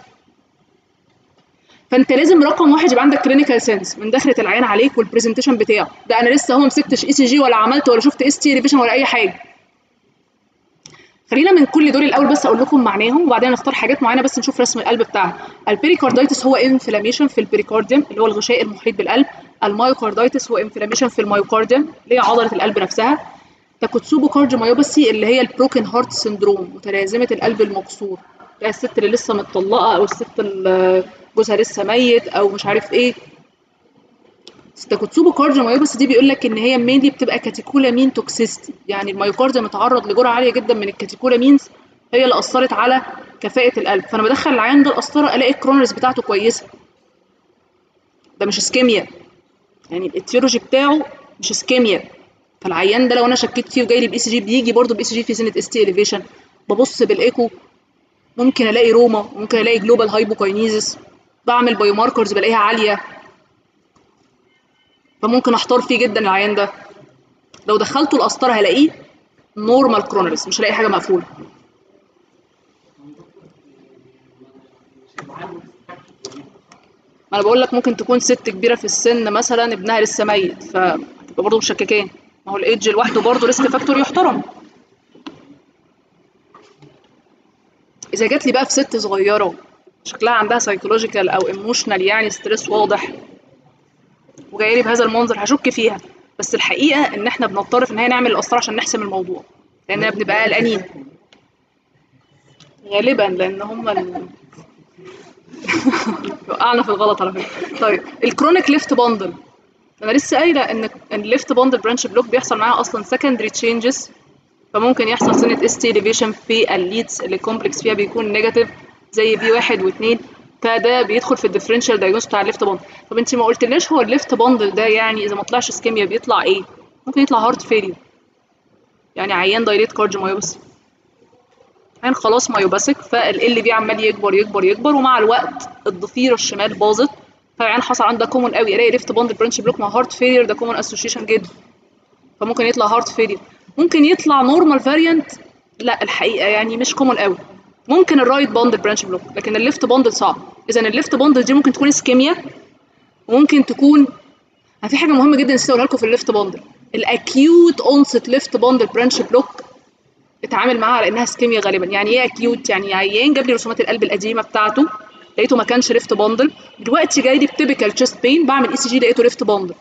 فانت لازم رقم واحد يبقى عندك كلينيكال سنس من دخله العيان عليك والبرزنتيشن بتاعه ده انا لسه هو مسكتش اي سي جي ولا عملت ولا شفت اس تي ريفيشن ولا اي حاجه خلينا من كل دول الاول بس اقول لكم معناهم وبعدين نختار حاجات معينه بس نشوف رسم القلب بتاعها البريكاردايتس هو انفلاميشن في البريكارديوم اللي هو الغشاء المحيط بالقلب المايوكاردايتس هو انفلاميشن في المايوكارديوم اللي هي عضله القلب نفسها تاكوتسوبو كارديوميوباثي اللي هي البروكن هارت سندروم متلازمه القلب المكسور ده الست اللي لسه متطلقه او الست اللي جوزها لسه ميت او مش عارف ايه ستاكوتسوبو كارديوميوباثي دي بيقول لك ان هي مينلي بتبقى كاتيكولامين توكسيستي يعني الميوكارديوم متعرض لجرعه عاليه جدا من الكاتيكولامينز هي اللي اثرت على كفاءه القلب فانا بدخل العيان ده القسطره الاقي الكرونرز بتاعته كويسه ده مش اسكيميا يعني الاتيولوجي بتاعه مش اسكيميا فالعيان ده لو انا شكيت فيه وجاي لي باي سي جي بيجي برضه باي سي جي في سنه اس تي اليفيشن ببص بالايكو ممكن الاقي روما ممكن الاقي جلوبال هايبوكاينيزس بعمل بايو ماركرز بلاقيها عاليه فممكن احتار فيه جدا العيان ده لو دخلته القسطره هلاقيه نورمال كرونرس مش هلاقي حاجه مقفوله ما انا بقول لك ممكن تكون ست كبيره في السن مثلا ابنها لسه ميت فتبقى برضه مشككين ما هو الايدج لوحده برضه ريسك فاكتور يحترم اذا جات لي بقى في ست صغيره شكلها عندها سايكولوجيكال او ايموشنال يعني ستريس واضح وجايه لي بهذا المنظر هشك فيها بس الحقيقه ان احنا بنضطر في النهايه نعمل القسطره عشان نحسم الموضوع لاننا بنبقى قلقانين غالبا لان هم ال... وقعنا في الغلط على فكره طيب الكرونيك ليفت باندل انا لسه قايله ان الليفت باندل برانش بلوك بيحصل معاها اصلا سكندري تشينجز فممكن يحصل سنه اس تي ليفيشن في الليدز اللي الكومبلكس فيها بيكون نيجاتيف زي بي واحد واثنين فده بيدخل في الديفرنشال دايجنوز بتاع الليفت باندل طب انت ما قلتلناش هو الليفت باندل ده يعني اذا ما طلعش اسكيميا بيطلع ايه ممكن يطلع هارت فيلير يعني عيان دايليت كارديومايوباثي عيان خلاص مايوباثيك فال بي عمال يكبر يكبر يكبر ومع الوقت الضفيره الشمال باظت فالعيان حصل عنده كومون قوي الاقي ليفت باندل برانش بلوك مع هارت فيلير ده كومون اسوشيشن جدا فممكن يطلع هارت فيلير ممكن يطلع نورمال فاريانت لا الحقيقه يعني مش كومون قوي ممكن الرايت باندل برانش بلوك لكن الليفت باندل صعب اذا الليفت باندل دي ممكن تكون اسكيميا وممكن تكون في حاجه مهمه جدا نسيت اقولها لكم في الليفت باندل الاكيوت اونست ليفت باندل برانش بلوك اتعامل معاها على انها اسكيميا غالبا يعني ايه اكيوت يعني عيان جاب لي رسومات القلب القديمه بتاعته لقيته ما كانش ليفت باندل دلوقتي جاي لي بتيبيكال تشيست بين بعمل اي سي جي لقيته ليفت باندل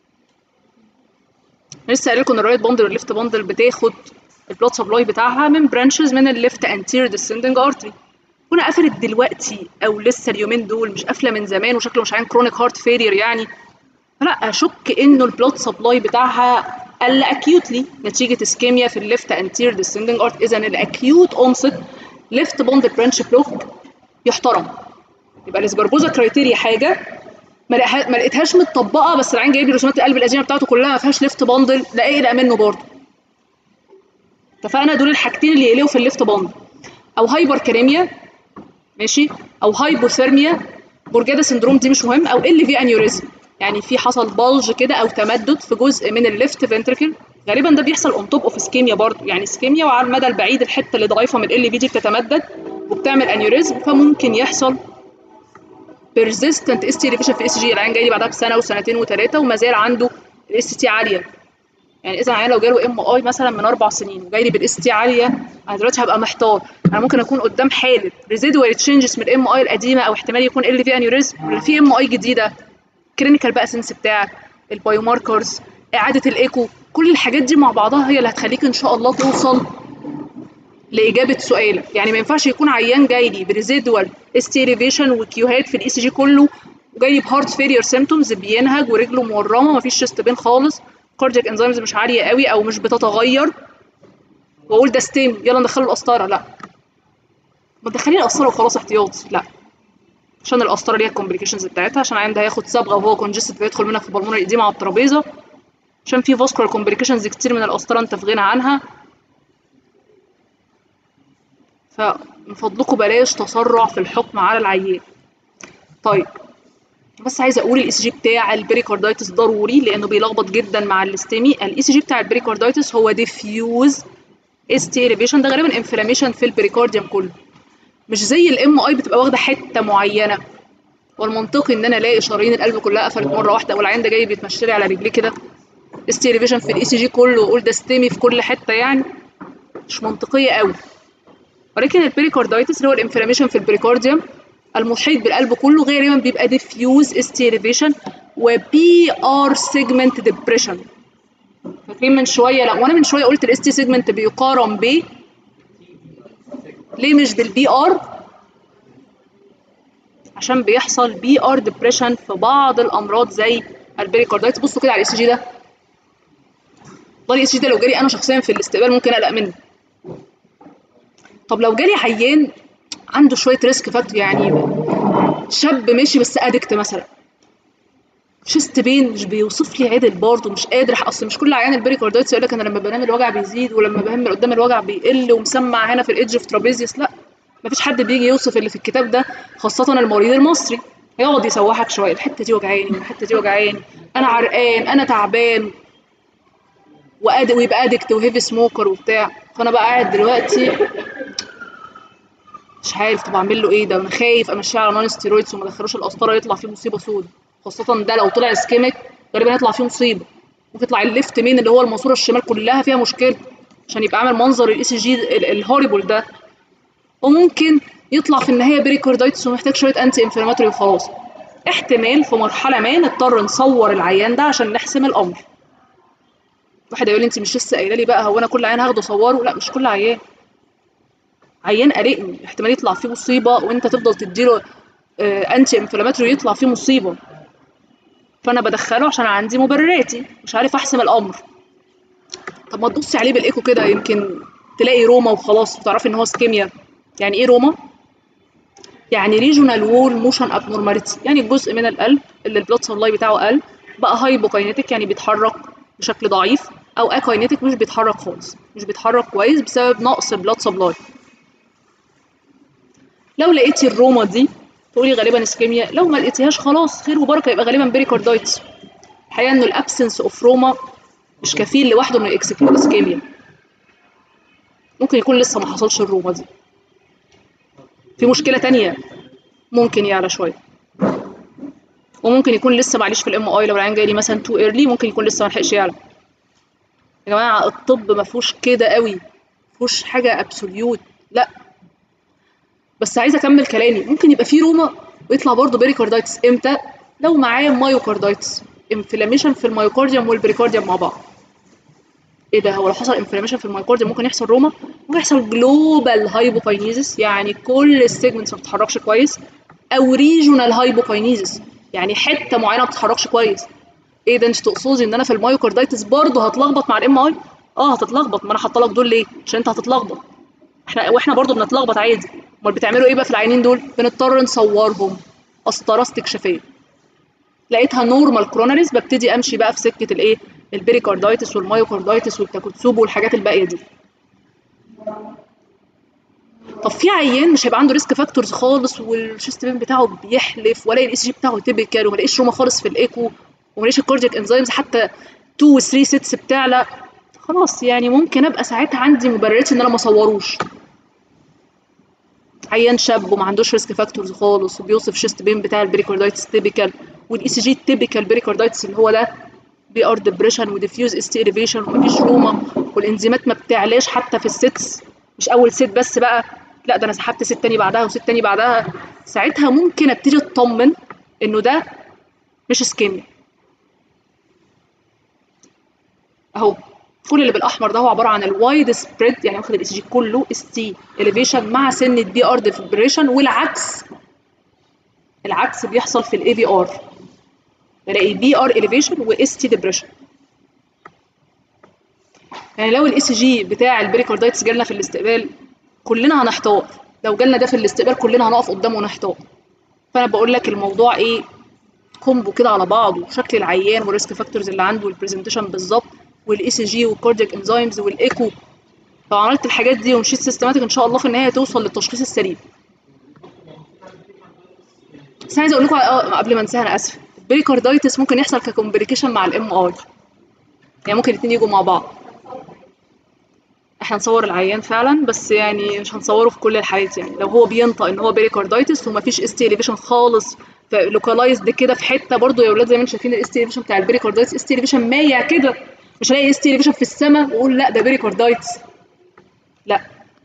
لسه قايل لكم ان الرايت باندل والليفت باندل بتاخد البلاد سبلاي بتاعها من برانشز من الليفت انتير ديسندنج ارتري كنا قفلت دلوقتي او لسه اليومين دول مش قافله من زمان وشكله مش عين كرونيك هارت فيلير يعني لا اشك انه البلاد سبلاي بتاعها قل اكيوتلي نتيجه اسكيميا في الليفت انتير ديسندنج ارت اذا الاكيوت اونست ليفت باندل برانش بلوك يحترم يبقى الاسبربوزا كرايتيريا حاجه ما لقيتهاش متطبقه بس العين جايب لي رسومات القلب القديمه بتاعته كلها ما فيهاش ليفت باندل لا اقلق منه برضه اتفقنا دول الحاجتين اللي يقلقوا في الليفت باندل او هايبر كاريميا ماشي او هايبوثيرميا بورجادا سندروم دي مش مهم او ال في انيوريزم يعني في حصل بلج كده او تمدد في جزء من الليفت فنتركل غالبا ده بيحصل اون توب اوف اسكيميا برضه يعني اسكيميا وعلى المدى البعيد الحته اللي ضعيفه من ال في دي بتتمدد وبتعمل انيوريزم فممكن يحصل بيرزيستنت اس تي ريفيشن في اس جي العيان جاي لي بعدها بسنه وسنتين وثلاثه وما زال عنده الاس تي عاليه يعني اذا العيان لو جاله ام اي مثلا من اربع سنين وجاي لي بالاس تي عاليه انا دلوقتي هبقى محتار انا ممكن اكون قدام حاله ريزيدوال تشينجز من الام اي القديمه او احتمال يكون ال في انيوريزم ولا في ام اي جديده كلينيكال بقى سنس بتاعك البايو ماركرز اعاده الايكو كل الحاجات دي مع بعضها هي اللي هتخليك ان شاء الله توصل لاجابه سؤالك يعني ما ينفعش يكون عيان جاي لي بريزيدوال استيريفيشن وكيوهات في الاي سي جي كله وجاي لي بهارت فيلير سيمتومز بينهج ورجله مورمه مفيش شيست بين خالص كاردياك انزيمز مش عاليه قوي او مش بتتغير واقول ده ستيم يلا ندخله القسطره لا ما تدخليه القسطره وخلاص احتياطي لا عشان القسطره ليها الكومبليكيشنز بتاعتها عشان العيان ده هياخد صبغه وهو كونجستد فيدخل منها في بالمونري ايديما على الترابيزه عشان في فاسكولار كومبليكيشنز كتير من القسطره انت في غنى عنها فمن فضلكم بلاش تسرع في الحكم على العيان طيب بس عايزه اقول الاي سي جي بتاع البريكاردايتس ضروري لانه بيلخبط جدا مع الاستيمي الاي سي جي بتاع البريكاردايتس هو ديفيوز اس تي اليفيشن ده غالبا انفلاميشن في البريكارديوم كله مش زي الام اي بتبقى واخده حته معينه والمنطقي ان انا الاقي شرايين القلب كلها قفلت مره واحده والعين ده جاي بيتمشى لي على رجليه كده اس تي اليفيشن في الاي سي جي كله واقول ده ستيمي في كل حته يعني مش منطقيه قوي ولكن البريكاردايتس اللي هو الانفلاميشن في البريكارديوم المحيط بالقلب كله غالبا بيبقى ديفيوز استيريفيشن وبي ار سيجمنت ديبريشن فاكرين من شويه لا وانا من شويه قلت الاس تي سيجمنت بيقارن ب ليه مش بالبي ار عشان بيحصل بي ار ديبريشن في بعض الامراض زي البريكاردايتس بصوا كده على الاس جي ده والله الاس جي ده لو جالي انا شخصيا في الاستقبال ممكن اقلق منه طب لو جالي عيان عنده شويه ريسك فاكتور يعني شاب ماشي بس ادكت مثلا شيست بين مش بيوصف لي عدل برضه مش قادر اصل مش كل عيان البريكاردايتس يقول لك انا لما بنام الوجع بيزيد ولما بهم قدام الوجع بيقل ومسمع هنا في الايدج اوف ترابيزيوس لا مفيش حد بيجي يوصف اللي في الكتاب ده خاصة المريض المصري هيقعد يسوحك شوية الحتة دي وجعاني والحتة دي وجعاني أنا عرقان أنا تعبان وأد... ويبقى أدكت وهيفي سموكر وبتاع فأنا بقى قاعد دلوقتي مش عارف طب أعمل له إيه ده أنا خايف أمشيه على نون ستيرويدز وما ادخلوش القسطرة يطلع فيه مصيبة سودة خاصة ده لو طلع اسكيميك غالبا هيطلع فيه مصيبة ممكن يطلع الليفت مين اللي هو الماسورة الشمال كلها فيها مشكلة عشان يبقى عامل منظر الاي سي جي الهوريبل ده وممكن يطلع في النهايه بريكوردايتس ومحتاج شويه انتي انفلاماتوري وخلاص احتمال في مرحله ما نضطر نصور العيان ده عشان نحسم الامر واحد يقول لي انت مش لسه قايله لي بقى هو انا كل عيان هاخده اصوره لا مش كل عيان عيان قلقني احتمال يطلع فيه مصيبه وانت تفضل تديله آه انتي انفلاماتوري يطلع فيه مصيبه فانا بدخله عشان عندي مبرراتي مش عارف احسم الامر طب ما تبصي عليه بالايكو كده يمكن تلاقي روما وخلاص وتعرفي ان هو سكيميا يعني ايه روما يعني ريجونال وول موشن ابنورماليتي يعني جزء من القلب اللي البلاد سبلاي بتاعه قل بقى هايبوكاينيتيك يعني بيتحرك بشكل ضعيف او اكاينيتيك مش بيتحرك خالص مش بيتحرك كويس بسبب نقص بلاد سبلاي لو لقيتي الروما دي تقولي غالبا اسكيميا لو ما لقيتيهاش خلاص خير وبركه يبقى غالبا بريكاردايتس الحقيقه انه الابسنس اوف روما مش كفيل لوحده انه يكسكلود اسكيميا ممكن يكون لسه ما حصلش الروما دي في مشكله تانية ممكن يعلى شويه وممكن يكون لسه معلش في الام اي لو العيان جاي لي مثلا تو ايرلي ممكن يكون لسه ما لحقش يعلى يا جماعه الطب ما فيهوش كده قوي ما فيهوش حاجه ابسوليوت لا بس عايزه اكمل كلامي ممكن يبقى في روما ويطلع برضه بيريكاردايتس امتى لو معاه مايوكاردايتس انفلاميشن في المايوكارديوم والبريكارديوم مع بعض ايه ده هو لو حصل انفلاميشن في المايوكارديوم ممكن يحصل روما ممكن يحصل جلوبال هايبوكاينيزس يعني كل السيجمنتس ما بتتحركش كويس او ريجونال هايبوكاينيزس يعني حته معينه ما بتتحركش كويس ايه ده انت تقصدي ان انا في المايوكاردايتس برضه هتلخبط مع الام اي اه هتتلخبط ما انا حاطه لك دول ليه عشان انت هتتلخبط احنا واحنا برضه بنتلخبط عادي امال بتعملوا ايه بقى في العينين دول بنضطر نصورهم قسطره استكشافيه لقيتها نورمال كروناريز ببتدي امشي بقى في سكه الايه البريكاردايتس والمايوكاردايتس والتاكوتسوبو والحاجات الباقيه دي طب في عيان مش هيبقى عنده ريسك فاكتورز خالص والشيست بين بتاعه بيحلف ولا الاي سي جي بتاعه تيبيكال وما الاقيش روما خالص في الايكو وما الاقيش الكاردياك انزيمز حتى 2 و 3 سيتس بتعلى خلاص يعني ممكن ابقى ساعتها عندي مبررات ان انا ما اصوروش عيان شاب وما عندوش ريسك فاكتورز خالص وبيوصف شيست بين بتاع البريكاردايتس تيبيكال والاي سي جي تيبيكال بريكاردايتس اللي هو ده بي ار ديبريشن وديفيوز اس تي اليفيشن ومفيش روما والانزيمات ما بتعلاش حتى في السيتس مش اول سيت بس بقى لا ده انا سحبت ست تاني بعدها وست تاني بعدها ساعتها ممكن ابتدي اطمن انه ده مش اسكيميا اهو كل اللي بالاحمر ده هو عباره عن الوايد سبريد يعني واخد الاي سي جي كله اس تي اليفيشن مع سنه بي ار ديفبريشن والعكس العكس بيحصل في الاي في ار بلاقي بي ار اليفيشن واس تي ديبريشن يعني لو الاي سي جي بتاع البريكاردايتس جالنا في الاستقبال كلنا هنحتار لو جالنا ده في الاستقبال كلنا هنقف قدامه ونحتار فانا بقول لك الموضوع ايه كومبو كده على بعضه شكل العيان والريسك فاكتورز اللي عنده والبرزنتيشن بالظبط والاي سي جي والكاردياك انزيمز والايكو لو عملت الحاجات دي ومشيت سيستماتيك ان شاء الله في النهايه توصل للتشخيص السليم بس عايزه اقول لكم قبل ما انساها انا اسفه البريكاردايتس ممكن يحصل ككومبليكيشن مع الام اي يعني ممكن الاثنين يجوا مع بعض احنا نصور العيان فعلا بس يعني مش هنصوره في كل الحالات يعني لو هو بينطق ان هو بيريكاردايتس ومفيش اس تي اليفيشن خالص لوكالايزد كده في حته برضو يا اولاد زي ما انتم شايفين الاس تي اليفيشن بتاع البريكاردايتس اس تي اليفيشن مايع كده مش هلاقي اس تي اليفيشن في السماء واقول لا ده بريكاردايتس لا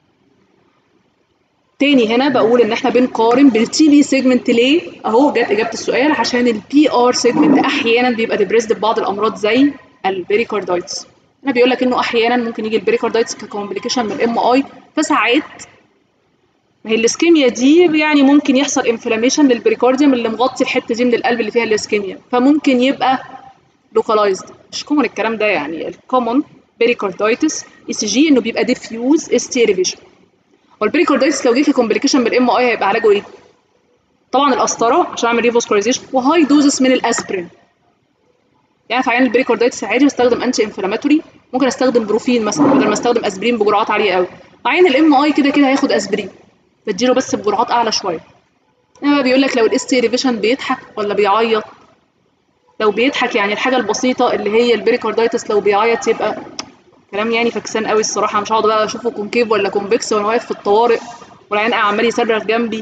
تاني هنا بقول ان احنا بنقارن بالتي بي سيجمنت ليه اهو جت اجابه السؤال عشان البي ار سيجمنت احيانا بيبقى ديبريسد ببعض الامراض زي البريكاردايتس هنا بيقول لك انه احيانا ممكن يجي البريكاردايتس ككومبليكيشن من الام اي فساعات ما هي الاسكيميا دي يعني ممكن يحصل انفلاميشن للبريكارديوم اللي مغطي الحته دي من القلب اللي فيها الاسكيميا فممكن يبقى لوكالايزد مش كومن الكلام ده يعني الكومن بريكاردايتس اي سي جي انه بيبقى ديفيوز اس تي اليفيشن هو البريكاردايتس لو جه في كومبليكيشن بالام اي هيبقى علاجه ايه طبعا القسطره عشان اعمل ريفاسكولايزيشن وهاي دوزس من الاسبرين يعني في عيان البريكاردايتس عادي بستخدم انتي انفلاماتوري ممكن استخدم بروفين مثلا بدل ما استخدم اسبرين بجرعات عاليه قوي عيان الام اي كده كده هياخد اسبرين بديله بس بجرعات اعلى شويه انما بيقول لك لو الاس تي ريفيشن بيضحك ولا بيعيط لو بيضحك يعني الحاجه البسيطه اللي هي البريكاردايتس لو بيعيط يبقى كلام يعني فكسان قوي الصراحه مش هقعد بقى اشوفه كونكيف ولا كونفكس وانا واقف في الطوارئ والعيان عمال يصرخ جنبي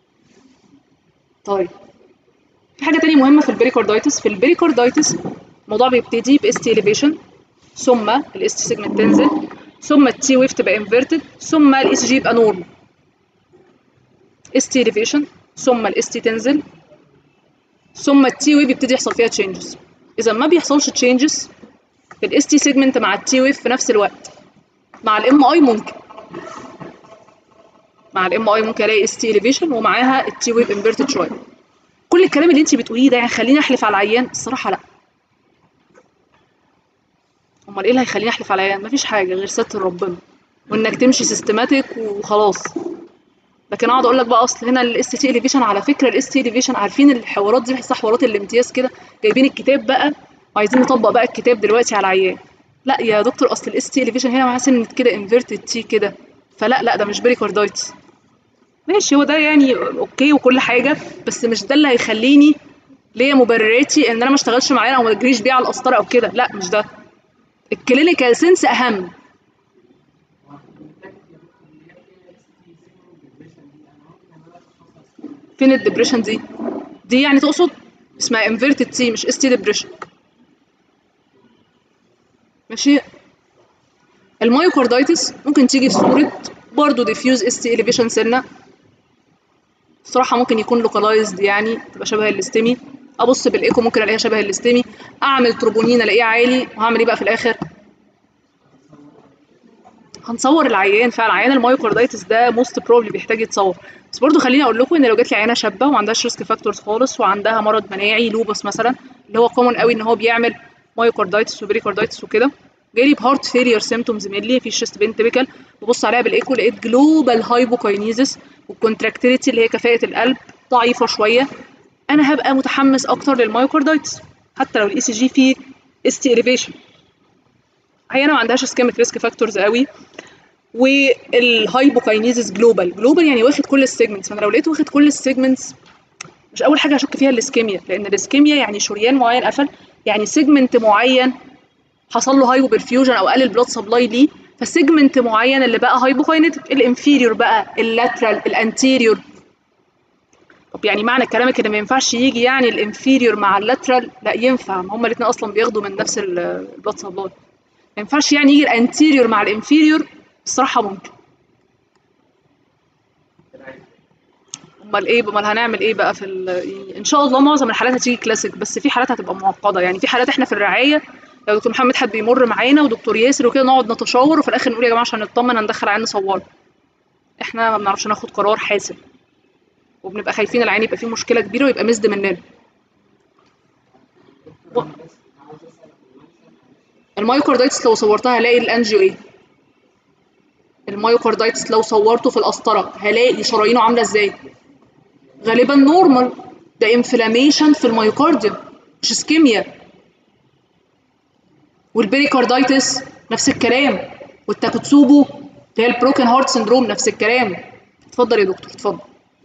طيب في حاجه تانية مهمه في البريكاردايتس في البريكاردايتس الموضوع بيبتدي باس تي اليفيشن ثم الاس تي سيجمنت تنزل ثم التي ويف تبقى انفيرتد ثم الاي سي جي يبقى نورمال اس تي اليفيشن ثم الاس تي تنزل ثم التي ويف يبتدي يحصل فيها تشينجز اذا ما بيحصلش تشينجز في الاس تي سيجمنت مع التي ويف في نفس الوقت مع الام اي ممكن مع الام اي ممكن الاقي اس تي اليفيشن ومعاها التي ويف انفيرتد شويه كل الكلام اللي انت بتقوليه ده يعني خليني احلف على العيان الصراحه لا امال ايه اللي هيخليني احلف على العيان مفيش حاجه غير ستر ربنا وانك تمشي سيستماتيك وخلاص لكن اقعد اقول لك بقى اصل هنا الاس تي اليفيشن على فكره الاس تي اليفيشن عارفين الحوارات دي بحسها حوارات الامتياز كده جايبين الكتاب بقى وعايزين نطبق بقى الكتاب دلوقتي على العيان لا يا دكتور اصل الاس تي اليفيشن هنا معاه سنه كده انفيرتد تي كده فلا لا ده مش بريكاردايتس ماشي هو ده يعني اوكي وكل حاجه بس مش ده اللي هيخليني ليا مبرراتي ان انا ما اشتغلش معاه او ما اجريش بيه على القسطره او كده لا مش ده الكلينيكال سنس اهم فين الدبريشن دي دي يعني تقصد اسمها انفيرتد تي مش اس تي ديبريشن ماشي المايوكاردايتس ممكن تيجي في صوره برضه ديفيوز اس تي اليفيشن سنه الصراحه ممكن يكون لوكالايزد يعني تبقى شبه الاستمي ابص بالايكو ممكن الاقيها شبه الاستمي اعمل تروبونين الاقيه عالي وهعمل ايه بقى في الاخر هنصور العيان فعلا عيان المايوكاردايتس ده موست بروبلي بيحتاج يتصور بس برضو خليني اقول لكم ان لو جات لي عيانه شابه وما عندهاش ريسك فاكتورز خالص وعندها مرض مناعي لوبس مثلا اللي هو كومن قوي ان هو بيعمل مايوكاردايتس وبريكاردايتس وكده جالي بهارت فيلير سيمتومز مينلي في شيست بين تيبيكال ببص عليها بالايكو لقيت جلوبال هايبوكاينيزس والكونتراكتيليتي اللي هي كفاءه القلب ضعيفه شويه انا هبقى متحمس اكتر للمايوكاردايتس حتى لو الاي سي جي فيه اس تي اليفيشن عيانه ما عندهاش اسكيميك ريسك فاكتورز قوي والهايبوكاينيزس جلوبال جلوبال يعني واخد كل السيجمنتس فانا لو لقيته واخد كل السيجمنتس مش اول حاجه هشك فيها الاسكيميا لان الاسكيميا يعني شريان معين قفل يعني سيجمنت معين حصل له هايبو برفيوجن او قلل بلاد سبلاي ليه فسيجمنت معين اللي بقى هايبوكاينيتك الانفيريور بقى اللاترال الانتيريور طب يعني معنى كلامك ان ما ينفعش يجي يعني الانفيريور مع اللاترال لا ينفع ما هما الاثنين اصلا بياخدوا من نفس البلاد سبلاي ما ينفعش يعني يجي الانتيريور مع الانفيريور الصراحه ممكن امال ايه امال هنعمل ايه بقى في ان شاء الله معظم الحالات هتيجي كلاسيك بس في حالات هتبقى معقده يعني في حالات احنا في الرعايه لو دكتور محمد حد بيمر معانا ودكتور ياسر وكده نقعد نتشاور وفي الاخر نقول يا جماعه عشان نطمن هندخل عيان نصوره احنا ما بنعرفش ناخد قرار حاسم وبنبقى خايفين العين يبقى فيه مشكله كبيره ويبقى مزد مننا و... المايوكاردايتس لو صورتها هلاقي الانجيو ايه المايوكاردايتس لو صورته في القسطره هلاقي شرايينه عامله ازاي غالبا نورمال ده انفلاميشن في الميوكارديوم مش اسكيميا والبريكاردايتس نفس الكلام والتاكوتسوبو اللي هي البروكن هارت سندروم نفس الكلام اتفضل يا دكتور اتفضل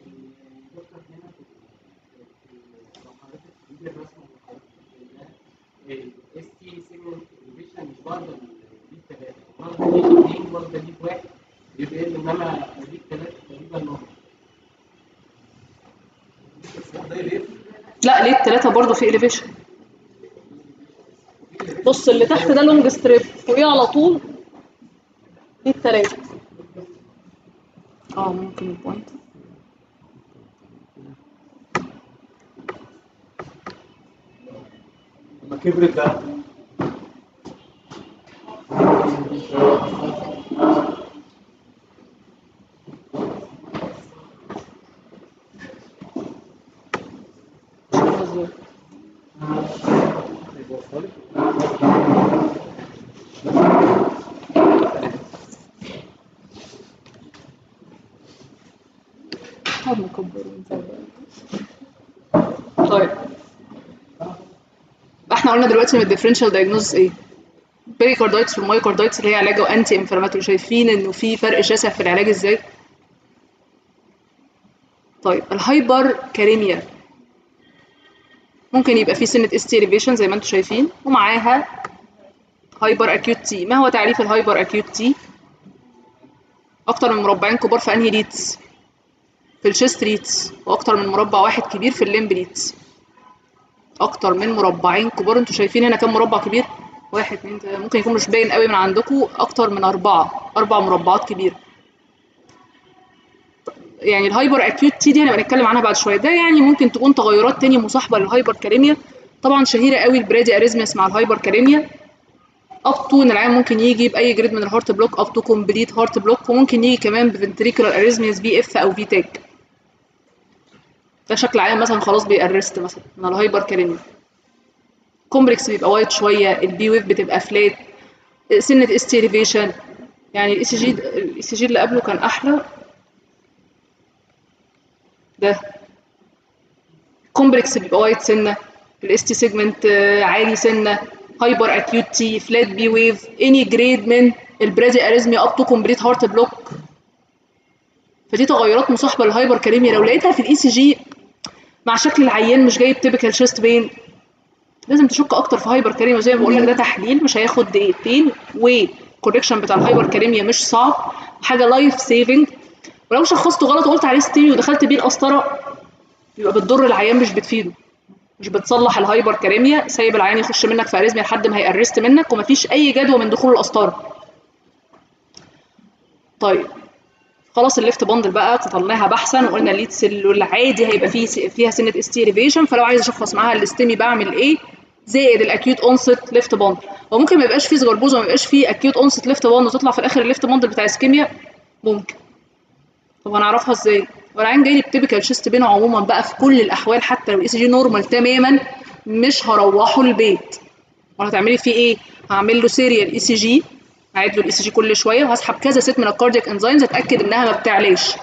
لا ليه التلاتة برضه في elevation بص اللي تحت ده لونج ستريب فوقيه على طول دي التلاتة اه ممكن البوينت لما كبرت ده نكبر ونصغر طيب احنا قلنا دلوقتي من الديفرنشال دايجنوزس ايه بيريكاردايتس والمايوكاردايتس اللي هي علاجه انتي انفلاماتوري شايفين انه في فرق شاسع في العلاج ازاي طيب الهايبر كاريميا ممكن يبقى في سنه اس تي زي ما انتم شايفين ومعاها هايبر اكيوت تي ما هو تعريف الهايبر اكيوت تي اكتر من مربعين كبار في انهي ريتس في الشيست ريتس واكتر من مربع واحد كبير في الليمب ريتس اكتر من مربعين كبار انتوا شايفين هنا كام مربع كبير واحد اتنين تلاته ممكن يكون مش باين قوي من عندكم اكتر من اربعه اربع مربعات كبيره يعني الهايبر اكيوت تي دي هنبقى نتكلم عنها بعد شويه ده يعني ممكن تكون تغيرات تانية مصاحبه للهايبر كاليميا طبعا شهيره قوي البرادي اريزميس مع الهايبر كاليميا اب تو ان العيان ممكن يجي باي جريد من الهارت بلوك اب تو كومبليت هارت بلوك وممكن يجي كمان بفنتريكولار اريزميس بي اف او في تاج ده شكل عيان مثلا خلاص بيأرست مثلا من الهايبر كاليميا كومبلكس بيبقى وايد شويه البي ويف بتبقى فلات سنه استيريفيشن يعني الاي سي جي الاي سي جي اللي قبله كان احلى ده كومبلكس بيبقى وايد سنه الاس تي سيجمنت عالي سنه هايبر اكيوت تي فلات بي ويف اني جريد من البرازي اريزميا اب تو كومبليت هارت بلوك فدي تغيرات مصاحبه للهايبر كاليميا لو لقيتها في الاي سي جي مع شكل العيان مش جايب تيبيكال شيست بين لازم تشك اكتر في هايبر كاليميا زي ما بقول لك ده تحليل مش هياخد دقيقتين والكوركشن بتاع الهايبر كاليميا مش صعب حاجه لايف سيفنج ولو شخصته غلط وقلت عليه ستيمي ودخلت بيه القسطره يبقى بتضر العيان مش بتفيده مش بتصلح الهايبر كاليميا سايب العيان يخش منك في اريزميا لحد ما هيأرست منك ومفيش اي جدوى من دخول القسطره طيب خلاص الليفت باندل بقى قتلناها بحثا وقلنا الليد سيلول عادي هيبقى فيه فيها سنه استيريفيشن فلو عايز اشخص معاها الاستيمي بعمل ايه زائد الاكيوت اونست ليفت باند هو ممكن ما يبقاش فيه سجربوز وما يبقاش فيه اكيوت اونست ليفت باند وتطلع في الاخر الليفت باندل بتاع اسكيميا ممكن طب هنعرفها ازاي والعين جاي لي بتيبيكال شيست بينه عموما بقى في كل الاحوال حتى لو الاي سي جي نورمال تماما مش هروحه البيت امال هتعملي فيه ايه هعمل له سيريال اي سي جي هعيد له الاي سي جي كل شويه وهسحب كذا ست من الكاردياك انزيمز اتاكد انها ما بتعلاش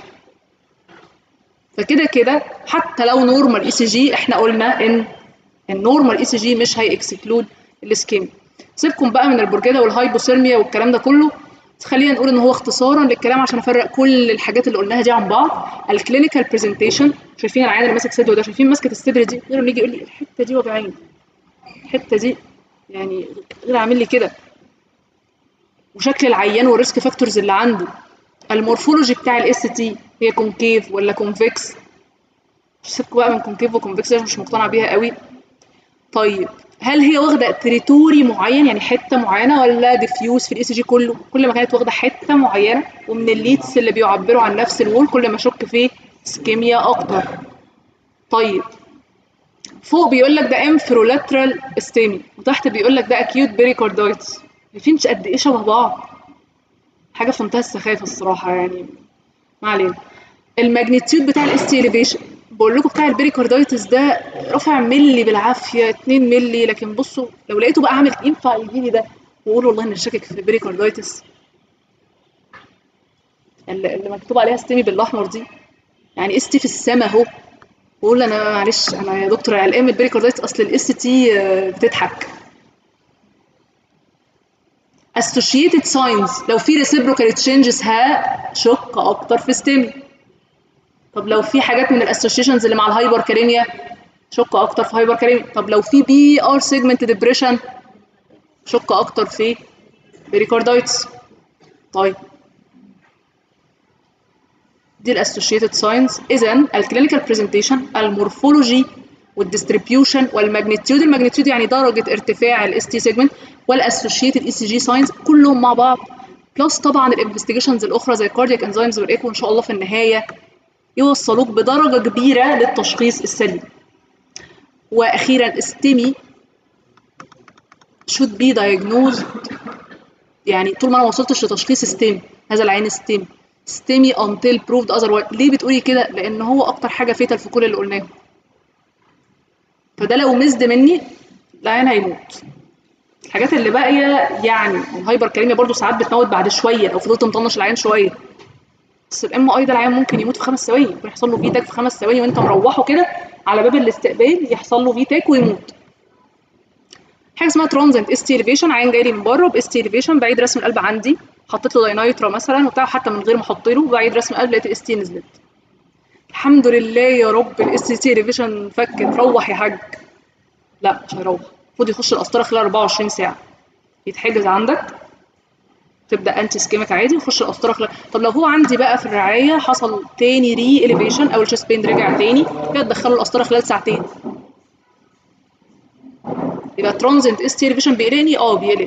فكده كده حتى لو نورمال اي سي جي احنا قلنا ان النورمال اي سي جي مش هي اكسكلود الاسكيميا سيبكم بقى من البرجيده والهايبوثيرميا والكلام ده كله خلينا نقول ان هو اختصارا للكلام عشان افرق كل الحاجات اللي قلناها دي عن بعض الكلينيكال برزنتيشن شايفين العيان اللي ماسك صدره ده شايفين ماسكه الصدر دي غير يجي يقول لي الحته دي وجعاني الحته دي يعني غير عامل لي كده وشكل العيان والريسك فاكتورز اللي عنده المورفولوجي بتاع الاس تي هي كونكيف ولا كونفكس سيبكوا بقى من كونكيف وكونفكس مش مقتنعه بيها قوي طيب هل هي واخده تريتوري معين يعني حته معينه ولا ديفيوز في الاي سي جي كله كل ما كانت واخده حته معينه ومن الليدز اللي بيعبروا عن نفس الوول كل ما اشك في اسكيميا اكتر طيب فوق بيقول لك ده انفرولاترال استيمي وتحت بيقول لك ده اكيوت بيريكاردايتس شايفين قد ايه شبه بعض حاجه في منتهى السخافه الصراحه يعني ما علينا الماجنتيود بتاع الاس اليفيشن بقول لكم بتاع البريكاردايتس ده رافع ملي بالعافيه 2 ملي لكن بصوا لو لقيته بقى عامل ينفع يجي لي ده واقول والله انا شاكك في البريكاردايتس اللي اللي مكتوب عليها ستيمي بالاحمر دي يعني اس تي في السما اهو بقول انا معلش انا يا دكتور قلقان من البريكاردايتس اصل الاس تي بتضحك associated signs لو في reciprocal exchanges هشك اكتر في ستيمي طب لو في حاجات من الاسوشيشنز اللي مع الهايبر كاريميا شك اكتر في هايبر كاريميا طب لو في بي ار سيجمنت ديبريشن شك اكتر في بريكاردايتس طيب دي الاسوشيتد ساينز اذا الكلينيكال برزنتيشن المورفولوجي والديستريبيوشن والماجنتيود الماجنتيود يعني درجه ارتفاع الاس تي سيجمنت والاسوشيتد اي سي جي ساينز كلهم مع بعض بلس طبعا الانفستيجيشنز الاخرى زي الكاردياك انزيمز والايكو ان شاء الله في النهايه يوصلوك بدرجة كبيرة للتشخيص السليم وأخيرا استمي should be diagnosed يعني طول ما أنا ما وصلتش لتشخيص ستيم هذا العين ستيم ستيمي until proved otherwise ليه بتقولي كده؟ لأن هو أكتر حاجة فيتال في كل اللي قلناه فده لو مزد مني العين هيموت الحاجات اللي باقية يعني الهايبر كاليميا برضو ساعات بتموت بعد شوية لو فضلت مطنش العين شوية بس الام اي ده العيان ممكن يموت في خمس ثواني ممكن يحصل له فيتاك في خمس ثواني وانت مروحه كده على باب الاستقبال يحصل له فيتاك ويموت حاجه اسمها ترانزنت اس تي اليفيشن عيان جاي لي من بره باس تي اليفيشن بعيد رسم القلب عندي حطيت له داينايترا مثلا وبتاع حتى من غير ما احط له بعيد رسم القلب لقيت الاس تي نزلت الحمد لله يا رب الاس تي اليفيشن فكت روح يا حاج لا مش هيروح المفروض يخش القسطره خلال 24 ساعه يتحجز عندك تبدا انتي سكيمك عادي ويخش القسطره خلال طب لو هو عندي بقى في الرعايه حصل تاني ري اليفيشن او الشيست بين رجع تاني كده تدخله القسطره خلال ساعتين يبقى ترانزنت اس تي اليفيشن بيقلقني اه بيقلق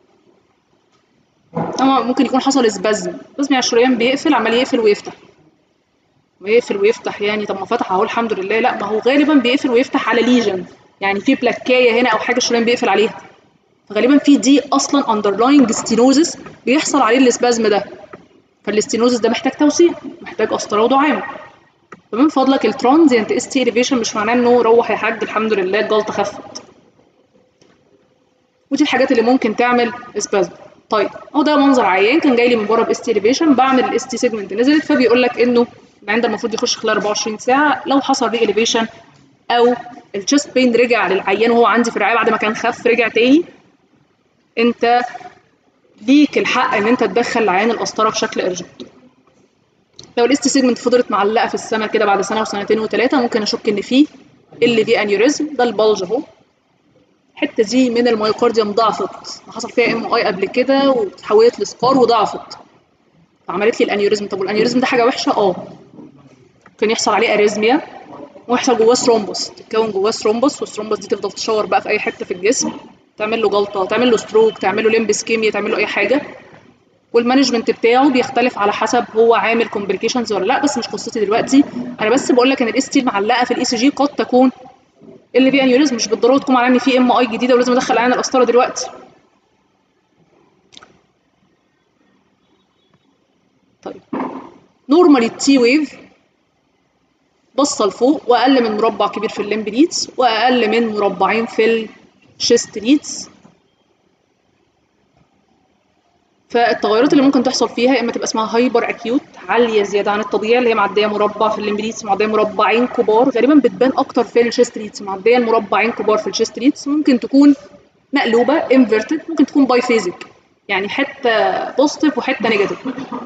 طبعا ممكن يكون حصل سبازم سبازم يعني الشريان بيقفل عمال يقفل ويفتح ويقفل ويفتح يعني طب ما فتح اهو الحمد لله لا ما هو غالبا بيقفل ويفتح على ليجن يعني في بلاكايه هنا او حاجه الشريان بيقفل عليها فغالبا في دي اصلا اندرلاينج ستينوزس بيحصل عليه الاسبازم ده فالاستينوزس ده محتاج توسيع محتاج قسطره ودعامه فمن فضلك الترانزيانت اس تي اليفيشن مش معناه انه روح يا حاج الحمد لله الجلطه خفت ودي الحاجات اللي ممكن تعمل اسبازم طيب اهو ده منظر عيان كان جاي لي من بره باس تي اليفيشن بعمل الاس تي سيجمنت نزلت فبيقول لك انه العيان ده المفروض يخش خلال 24 ساعه لو حصل ري اليفيشن او الشيست بين رجع للعيان وهو عندي في الرعايه بعد ما كان خف رجع تاني انت ليك الحق ان انت تدخل العيان القسطره بشكل ارجنت لو الاست سيجمنت فضلت معلقه في السنه كده بعد سنه وسنتين وثلاثه ممكن اشك ان في اللي في انيوريزم ده البلج اهو الحته دي من الميوكارديوم ضعفت حصل فيها ام اي قبل كده وتحولت لسكار وضعفت فعملت لي الانيوريزم طب والانيوريزم ده حاجه وحشه اه ممكن يحصل عليه اريزميا ويحصل جواه ثرومبوس تتكون جواه ثرومبوس والثرومبوس دي تفضل تشور بقى في اي حته في الجسم تعمل له جلطه تعمل له ستروك تعمل له ليمب اسكيميا تعمل له اي حاجه والمانجمنت بتاعه بيختلف على حسب هو عامل كومبليكيشنز ولا لا بس مش قصتي دلوقتي انا بس بقول لك ان الاس تي المعلقه في الاي سي جي قد تكون اللي فيه انيوريزم مش بالضروره تكون معناها ان في ام اي جديده ولازم ادخل عين القسطره دلوقتي طيب نورمالي التي ويف بصه لفوق واقل من مربع كبير في الليمب ليدز واقل من مربعين في الشيست ليدز فالتغيرات اللي ممكن تحصل فيها يا اما تبقى اسمها هايبر اكيوت عاليه زياده عن الطبيعي اللي هي معديه مربع في الليمبليتس معديه مربعين كبار غالبا بتبان اكتر في الشيست ليدز معديه مربعين كبار في الشيست ليدز ممكن تكون مقلوبه انفيرتد ممكن تكون باي فيزيك يعني حته بوزيتيف وحته نيجاتيف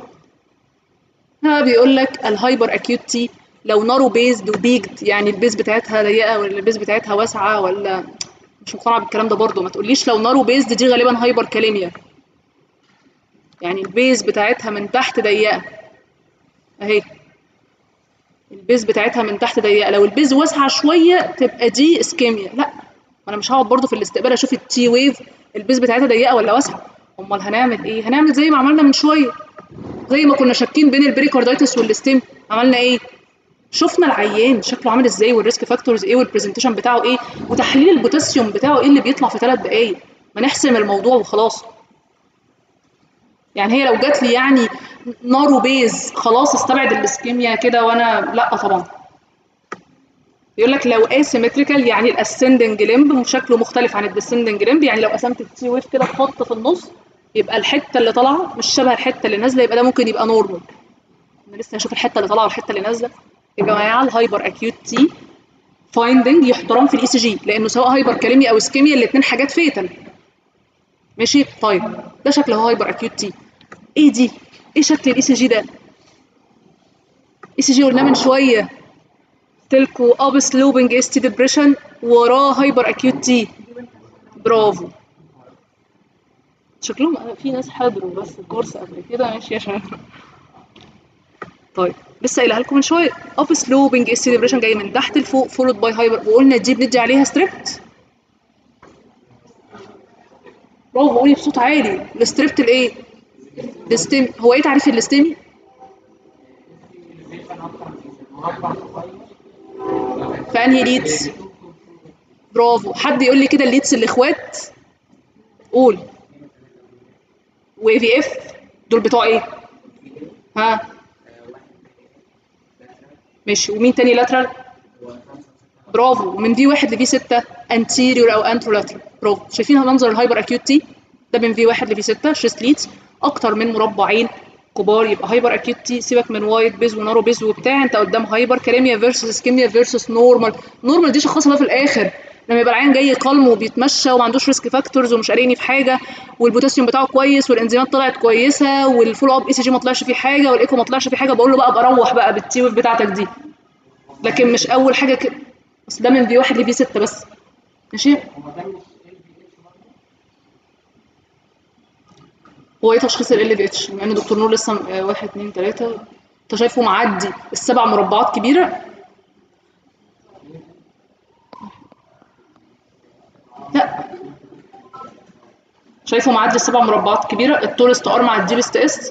هنا بيقول لك الهايبر اكيوتي لو نارو بيزد وبيجد يعني البيز بتاعتها ضيقه ولا البيز بتاعتها واسعه ولا مش مقتنعه بالكلام ده برضه ما تقوليش لو نارو بيزد دي غالبا هايبر كاليميا يعني البيز بتاعتها من تحت ضيقه اهي البيز بتاعتها من تحت ضيقه لو البيز واسعه شويه تبقى دي اسكيميا لا انا مش هقعد برضه في الاستقبال اشوف التي ويف البيز بتاعتها ضيقه ولا واسعه امال هنعمل ايه هنعمل زي ما عملنا من شويه زي ما كنا شاكين بين البريكاردايتس والستيم عملنا ايه شفنا العيان شكله عامل ازاي والريسك فاكتورز ايه والبرزنتيشن بتاعه ايه وتحليل البوتاسيوم بتاعه ايه اللي بيطلع في ثلاث دقايق ما نحسم الموضوع وخلاص يعني هي لو جات لي يعني نار وبيز خلاص استبعد الاسكيميا كده وانا لا طبعا يقول لك لو اسيمتريكال يعني الاسندنج لمب شكله مختلف عن الديسندنج لمب يعني لو قسمت التي ويف كده خط في النص يبقى الحته اللي طالعه مش شبه الحته اللي نازله يبقى ده ممكن يبقى نورمال انا لسه هشوف الحته اللي طالعه والحته اللي نازله يا جماعه الهايبر اكيوت تي فايندنج يحترم في الاي سي جي لانه سواء هايبر كاليميا او اسكيميا الاثنين حاجات فيتال ماشي طيب ده شكل هايبر اكيوت تي ايه دي ايه شكل الاي سي جي ده اي سي جي قلنا من شويه تلكو اب سلوبنج اس تي ديبريشن وراه هايبر اكيوت تي برافو شكلهم في ناس حضروا بس الكورس قبل كده ماشي عشان طيب لسه قايلها لكم من شويه اب سلوبنج اس تي ديبريشن جاي من تحت لفوق فولود باي هايبر وقلنا دي بندي عليها ستريبت برافو قولي بصوت عالي الستريبت الايه الستيم هو ايه تعريف الاستيمي في انهي ليدز برافو حد يقول لي كده الليدز الاخوات قول وفي اف دول بتوع ايه ها ماشي ومين تاني لاترال برافو ومن في واحد لفي ستة انتيريور او انترولاترال برافو شايفين منظر الهايبر اكيوتي ده من في واحد لفي ستة شيست ليدز اكتر من مربعين كبار يبقى هايبر اكيوت تي سيبك من وايت بيز ونارو بيز وبتاع انت قدام هايبر كاليميا فيرسس اسكيميا فيرسس نورمال نورمال دي شخصها بقى في الاخر لما يبقى العيان جاي قلم وبيتمشى وما عندوش ريسك فاكتورز ومش قاريني في حاجه والبوتاسيوم بتاعه كويس والانزيمات طلعت كويسه والفولو اب اي سي جي ما طلعش فيه حاجه والايكو ما طلعش فيه حاجه بقول له بقى بروح بقى بالتي ويف بتاعتك دي لكن مش اول حاجه كده بس ده من بي واحد لبي ستة بس ماشي هو ايه تشخيص ال ال اتش بما ان دكتور نور لسه م- آه، واحد اتنين تلاته انت شايفه معدي السبع مربعات كبيره لا شايفه معدي السبع مربعات كبيره التورست ار مع الديبست اس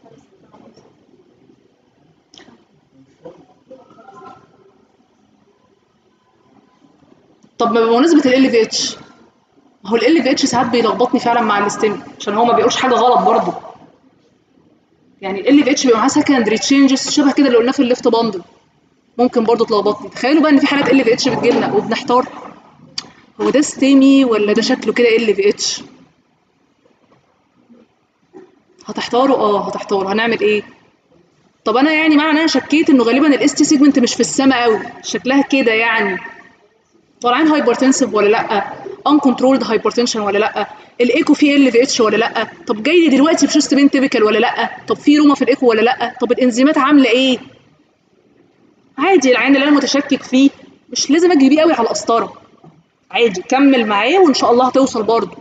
طب ما بمناسبه ال في اتش هو ال في اتش ساعات بيلخبطني فعلا مع الاستيم عشان هو ما بيقولش حاجه غلط برضه يعني ال في اتش بيبقى معاه سكندري تشينجز شبه كده اللي قلناه في الليفت باندل ممكن برضه تلخبطني تخيلوا بقى ان في حالات ال في اتش بتجيلنا وبنحتار هو ده ستيمي ولا ده شكله كده ال في اتش هتحتاروا اه هتحتاروا هنعمل ايه طب انا يعني معنى انا شكيت انه غالبا الاس تي سيجمنت مش في السماء قوي شكلها كده يعني طالعين هايبرتنسيف ولا لا ان كنترولد هايبرتنشن ولا لا الايكو فيه ال في اتش ولا لا طب جاي لي دلوقتي بشوست بين تيبيكال ولا لا طب في روما في الايكو ولا لا طب الانزيمات عامله ايه عادي العين اللي انا متشكك فيه مش لازم اجري بيه قوي على القسطره عادي كمل معاه وان شاء الله هتوصل برضه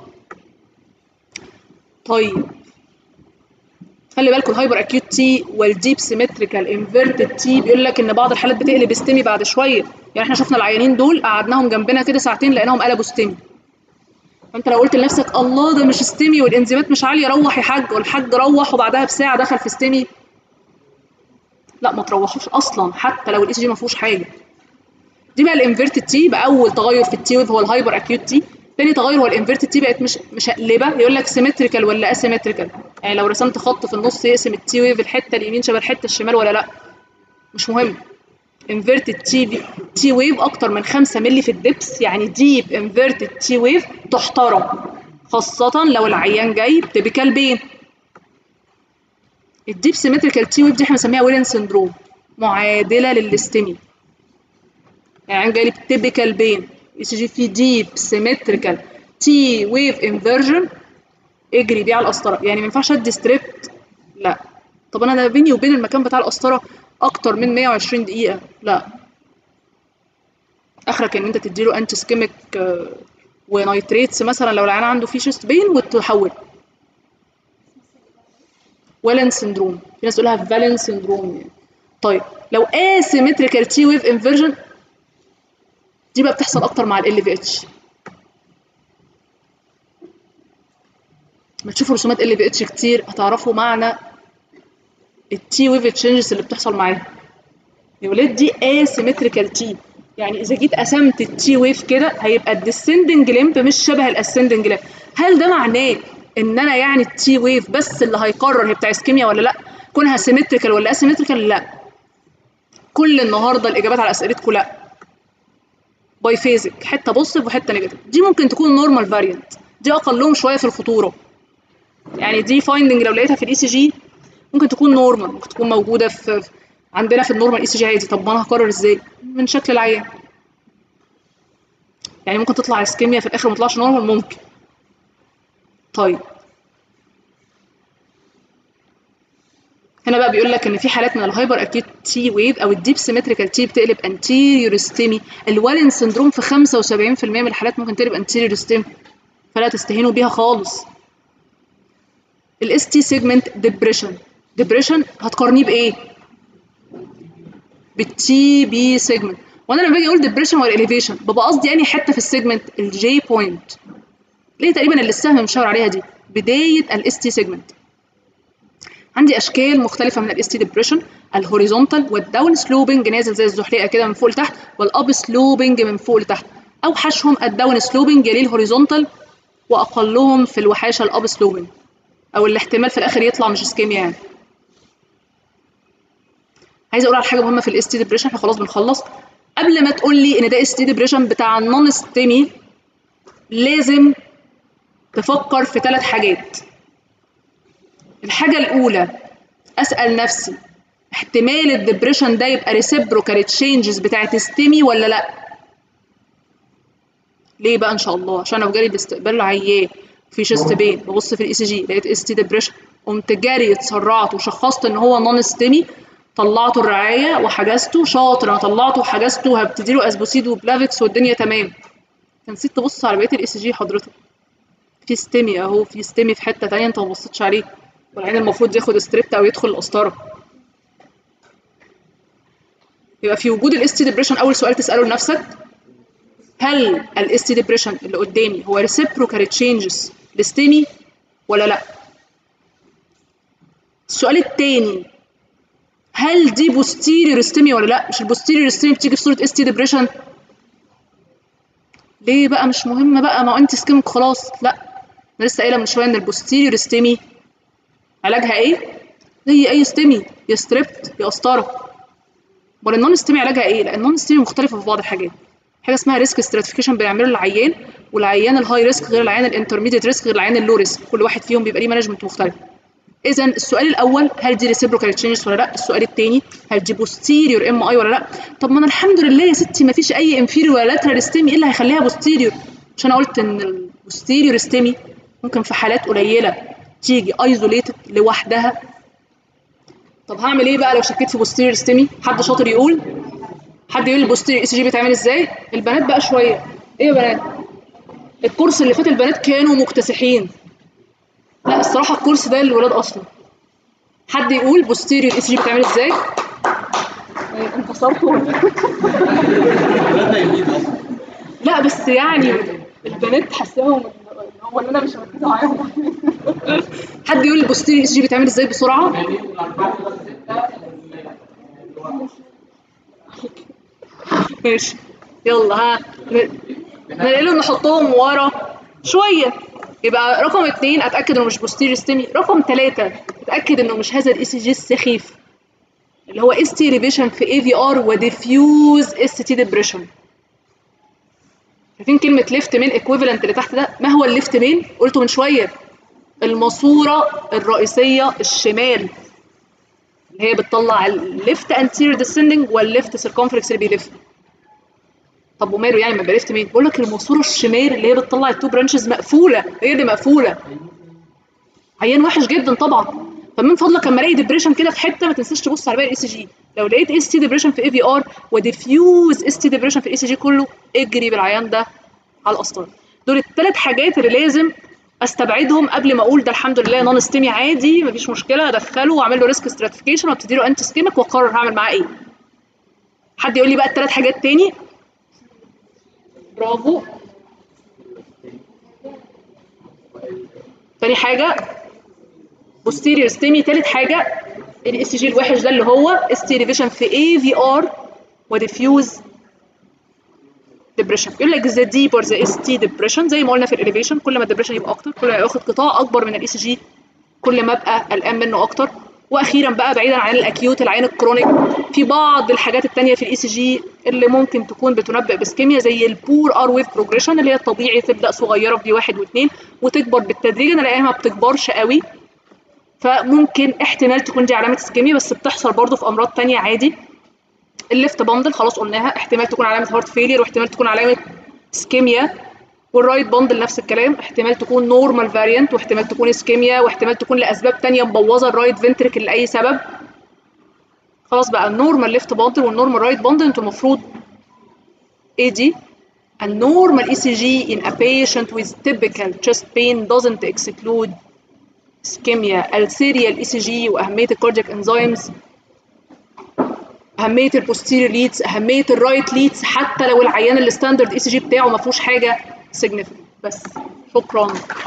طيب خلي بالكم الهايبر اكيوت تي والديب سيمتريكال انفيرتد تي بيقول لك ان بعض الحالات بتقلب استمي بعد شويه يعني احنا شفنا العيانين دول قعدناهم جنبنا كده ساعتين لقيناهم قلبوا استمي فانت لو قلت لنفسك الله ده مش استمي والانزيمات مش عاليه روح يا حاج والحاج روح وبعدها بساعه دخل في استمي لا ما تروحوش اصلا حتى لو الاي جي ما فيهوش حاجه دي بقى الانفيرتد تي بقى اول تغير في التي ويف هو الهايبر اكيوت تي تاني تغير هو الانفيرتد تي بقت مش مشقلبه يقول لك سيمتريكال ولا اسيمتريكال يعني لو رسمت خط في النص يقسم التي ويف الحته اليمين شبه الحته الشمال ولا لا مش مهم انفيرتد تي تي ويف اكتر من 5 مللي في الدبس يعني ديب انفيرتد تي ويف تحترم خاصة لو العيان جاي بتبيكال بين الديب سيمتريكال تي ويف دي احنا بنسميها ويلن سندروم معادلة للاستمي يعني عيان جاي لي بتبيكال بين اي سي جي في ديب سيمتريكال تي ويف انفرجن اجري بيه على القسطرة يعني ما ينفعش ادي ستريبت لا طب انا ده بيني وبين المكان بتاع القسطرة اكتر من 120 دقيقة لا اخرك ان انت تديله انتي سكيميك ونايتريتس مثلا لو العيان عنده فيشست بين وتحول ولن سندروم في ناس تقولها فالن سندروم يعني طيب لو اسيمتريكال تي ويف انفرجن دي بقى بتحصل اكتر مع ال في اتش ما تشوفوا رسومات ال في اتش كتير هتعرفوا معنى التي ويف تشينجز اللي بتحصل معاها يا ولاد دي اسيمتريكال تي يعني اذا جيت قسمت التي ويف كده هيبقى الديسندنج ليمب مش شبه الاسندنج ليمب هل ده معناه ان انا يعني التي ويف بس اللي هيقرر هي بتاع اسكيميا ولا لا كونها سيمتريكال ولا اسيمتريكال لا كل النهارده الاجابات على اسئلتكم لا باي فيزك حته بوزيتيف وحته نيجاتيف دي ممكن تكون نورمال فاريانت دي اقلهم شويه في الخطوره يعني دي فايندنج لو لقيتها في الاي سي جي ممكن تكون نورمال ممكن تكون موجوده في عندنا في النورمال اي سي جي عادي طب ما انا هقرر ازاي من شكل العيان يعني ممكن تطلع اسكيميا في الاخر ما تطلعش نورمال ممكن طيب هنا بقى بيقول لك ان في حالات من الهايبر اكيوت تي ويف او الديب سيمتريكال تي بتقلب انتيريور ستيمي الوالن سندروم في 75% من الحالات ممكن تقلب انتيريور ستيمي فلا تستهينوا بيها خالص الاس تي سيجمنت ديبريشن ديبريشن هتقارنيه بايه بالتي بي سيجمنت وانا لما باجي اقول ديبريشن ولا اليفيشن ببقى قصدي انهي حته في السيجمنت الجي بوينت ليه تقريبا اللي السهم مشاور عليها دي بدايه الاس تي سيجمنت عندي اشكال مختلفه من الاس تي ديبريشن الهوريزونتال والداون سلوبنج نازل زي الزحليقه كده من فوق لتحت والاب سلوبنج من فوق لتحت اوحشهم الداون سلوبنج يليه الهوريزونتال واقلهم في الوحاشه الاب سلوبنج او الاحتمال في الاخر يطلع مش اسكيميا يعني عايزه اقول على حاجه مهمه في الاس تي ديبريشن احنا خلاص بنخلص قبل ما تقول لي ان ده اس تي ديبريشن بتاع النون ستيمي لازم تفكر في ثلاث حاجات الحاجه الاولى اسال نفسي احتمال الدبريشن ده يبقى ريسيبروكال تشينجز بتاعت ستيمي ولا لا ليه بقى ان شاء الله عشان لو جالي باستقبال عيان في شيست بين ببص في الاي سي جي لقيت اس تي ديبريشن قمت جاري اتسرعت وشخصت ان هو نون ستيمي طلعته الرعايه وحجزته شاطر انا طلعته وحجزته هبتدي له اسبوسيد وبلافكس والدنيا تمام نسيت تبص على بقيه الاي سي جي حضرتك في ستيمي اهو في ستيمي في حته تانية انت ما بصيتش عليه والعين المفروض ياخد ستريبت او يدخل القسطره يبقى في وجود الاس تي ديبريشن اول سؤال تساله لنفسك هل الاس تي ديبريشن اللي قدامي هو ريسيبروكال تشينجز لستيمي ولا لا السؤال الثاني هل دي بوستيريور ستيمي ولا لا مش البوستيريور ستيمي بتيجي في صوره اس تي ديبريشن ليه بقى مش مهم بقى ما هو انت سكيمك خلاص لا انا لسه قايله من شويه ان البوستيريور ستيمي علاجها ايه زي اي ستيمي يا ستريبت يا قسطره امال النون ستيمي علاجها ايه لان النون ستيمي مختلفه في بعض الحاجات حاجه اسمها ريسك ستراتيفيكيشن بنعمله للعيان والعيان الهاي ريسك غير العيان الانترميديت ريسك غير العيان اللو ريسك كل واحد فيهم بيبقى ليه مانجمنت مختلف اذا السؤال الاول هل دي ريسيبروكال تشينجز ولا لا السؤال الثاني هل دي بوستيريور ام اي ولا لا طب ما انا الحمد لله يا ستي ما فيش اي انفيريور ولا لاترال ستيمي ايه اللي هيخليها بوستيريور مش انا قلت ان البوستيريور ستيمي ممكن في حالات قليله تيجي ايزوليتد لوحدها طب هعمل ايه بقى لو شكيت في بوستيريور ستيمي حد شاطر يقول حد يقول البوستيريور اس جي بيتعمل ازاي البنات بقى شويه ايه يا بنات الكورس اللي فات البنات كانوا مكتسحين لا الصراحه الكورس ده للولاد اصلا حد يقول بوستيريور اس جي بتعمل ازاي انتصرتوا لا بس يعني البنات حاساهم هو ان انا مش مركزه معاهم حد يقول البوستيريور اس جي بتعمل ازاي بسرعه ماشي يلا ها نقلهم نحطهم ورا شويه يبقى رقم اثنين اتاكد انه مش بوستيريور ستيمي رقم ثلاثه اتاكد انه مش هذا الاي سي جي السخيف اللي هو اس تي ريفيشن في اي في ار وديفيوز اس تي ديبريشن شايفين كلمه ليفت مين ايكويفالنت اللي تحت ده ما هو الليفت مين قلته من شويه الماسوره الرئيسيه الشمال اللي هي بتطلع الليفت انتيريور ديسندنج والليفت سيركمفلكس اللي بيلف طب وماله يعني ما بلفت مين بقول لك الماسوره الشمال اللي هي بتطلع التو برانشز مقفوله هي اللي مقفوله عيان وحش جدا طبعا فمن فضلك لما الاقي ديبريشن كده في حته ما تنساش تبص على باقي الاي سي جي لو لقيت اس تي ديبريشن في اي في ار وديفيوز اس تي ديبريشن في الاي سي جي كله اجري بالعيان ده على الاسطره دول الثلاث حاجات اللي لازم استبعدهم قبل ما اقول ده الحمد لله نون ستيمي عادي مفيش مشكله ادخله واعمل له ريسك ستراتيفيكيشن وابتدي له انتي سكيمك واقرر هعمل معاه ايه حد يقول لي بقى الثلاث حاجات تاني برافو تاني حاجة posterior ستيمي تالت حاجة الاي سي جي الوحش ده اللي هو اس تي ريفيشن في اي في ار وديفيوز ديبريشن يقول لك ذا ديبر ذا اس تي ديبريشن زي ما قلنا في الاليفيشن كل ما الديبريشن يبقى اكتر كل ما ياخد قطاع اكبر من الاي سي جي كل ما ابقى قلقان منه اكتر واخيرا بقى بعيدا عن الاكيوت العين الكرونيك في بعض الحاجات التانية في الاي سي جي اللي ممكن تكون بتنبئ باسكيميا زي البور ار ويف بروجريشن اللي هي الطبيعي تبدا صغيره في دي واحد واثنين وتكبر بالتدريج انا الاقيها ما بتكبرش قوي فممكن احتمال تكون دي علامه اسكيميا بس بتحصل برضه في امراض تانية عادي الليفت باندل خلاص قلناها احتمال تكون علامه هارت فيلير واحتمال تكون علامه اسكيميا والرايت باندل نفس الكلام احتمال تكون نورمال فاريانت واحتمال تكون اسكيميا واحتمال تكون لاسباب تانية مبوظه الرايت فنتريكل لاي سبب خلاص بقى النورمال ليفت باندل والنورمال رايت باندل انتوا المفروض ايه دي A normal ECG in a patient with typical chest pain doesn't exclude ischemia السيريال ECG وأهمية الكاردياك انزيمز أهمية البوستيريور ليدز أهمية الرايت ليدز حتى لو العيان الستاندرد ECG بتاعه ما فيهوش حاجة significant بس شكرا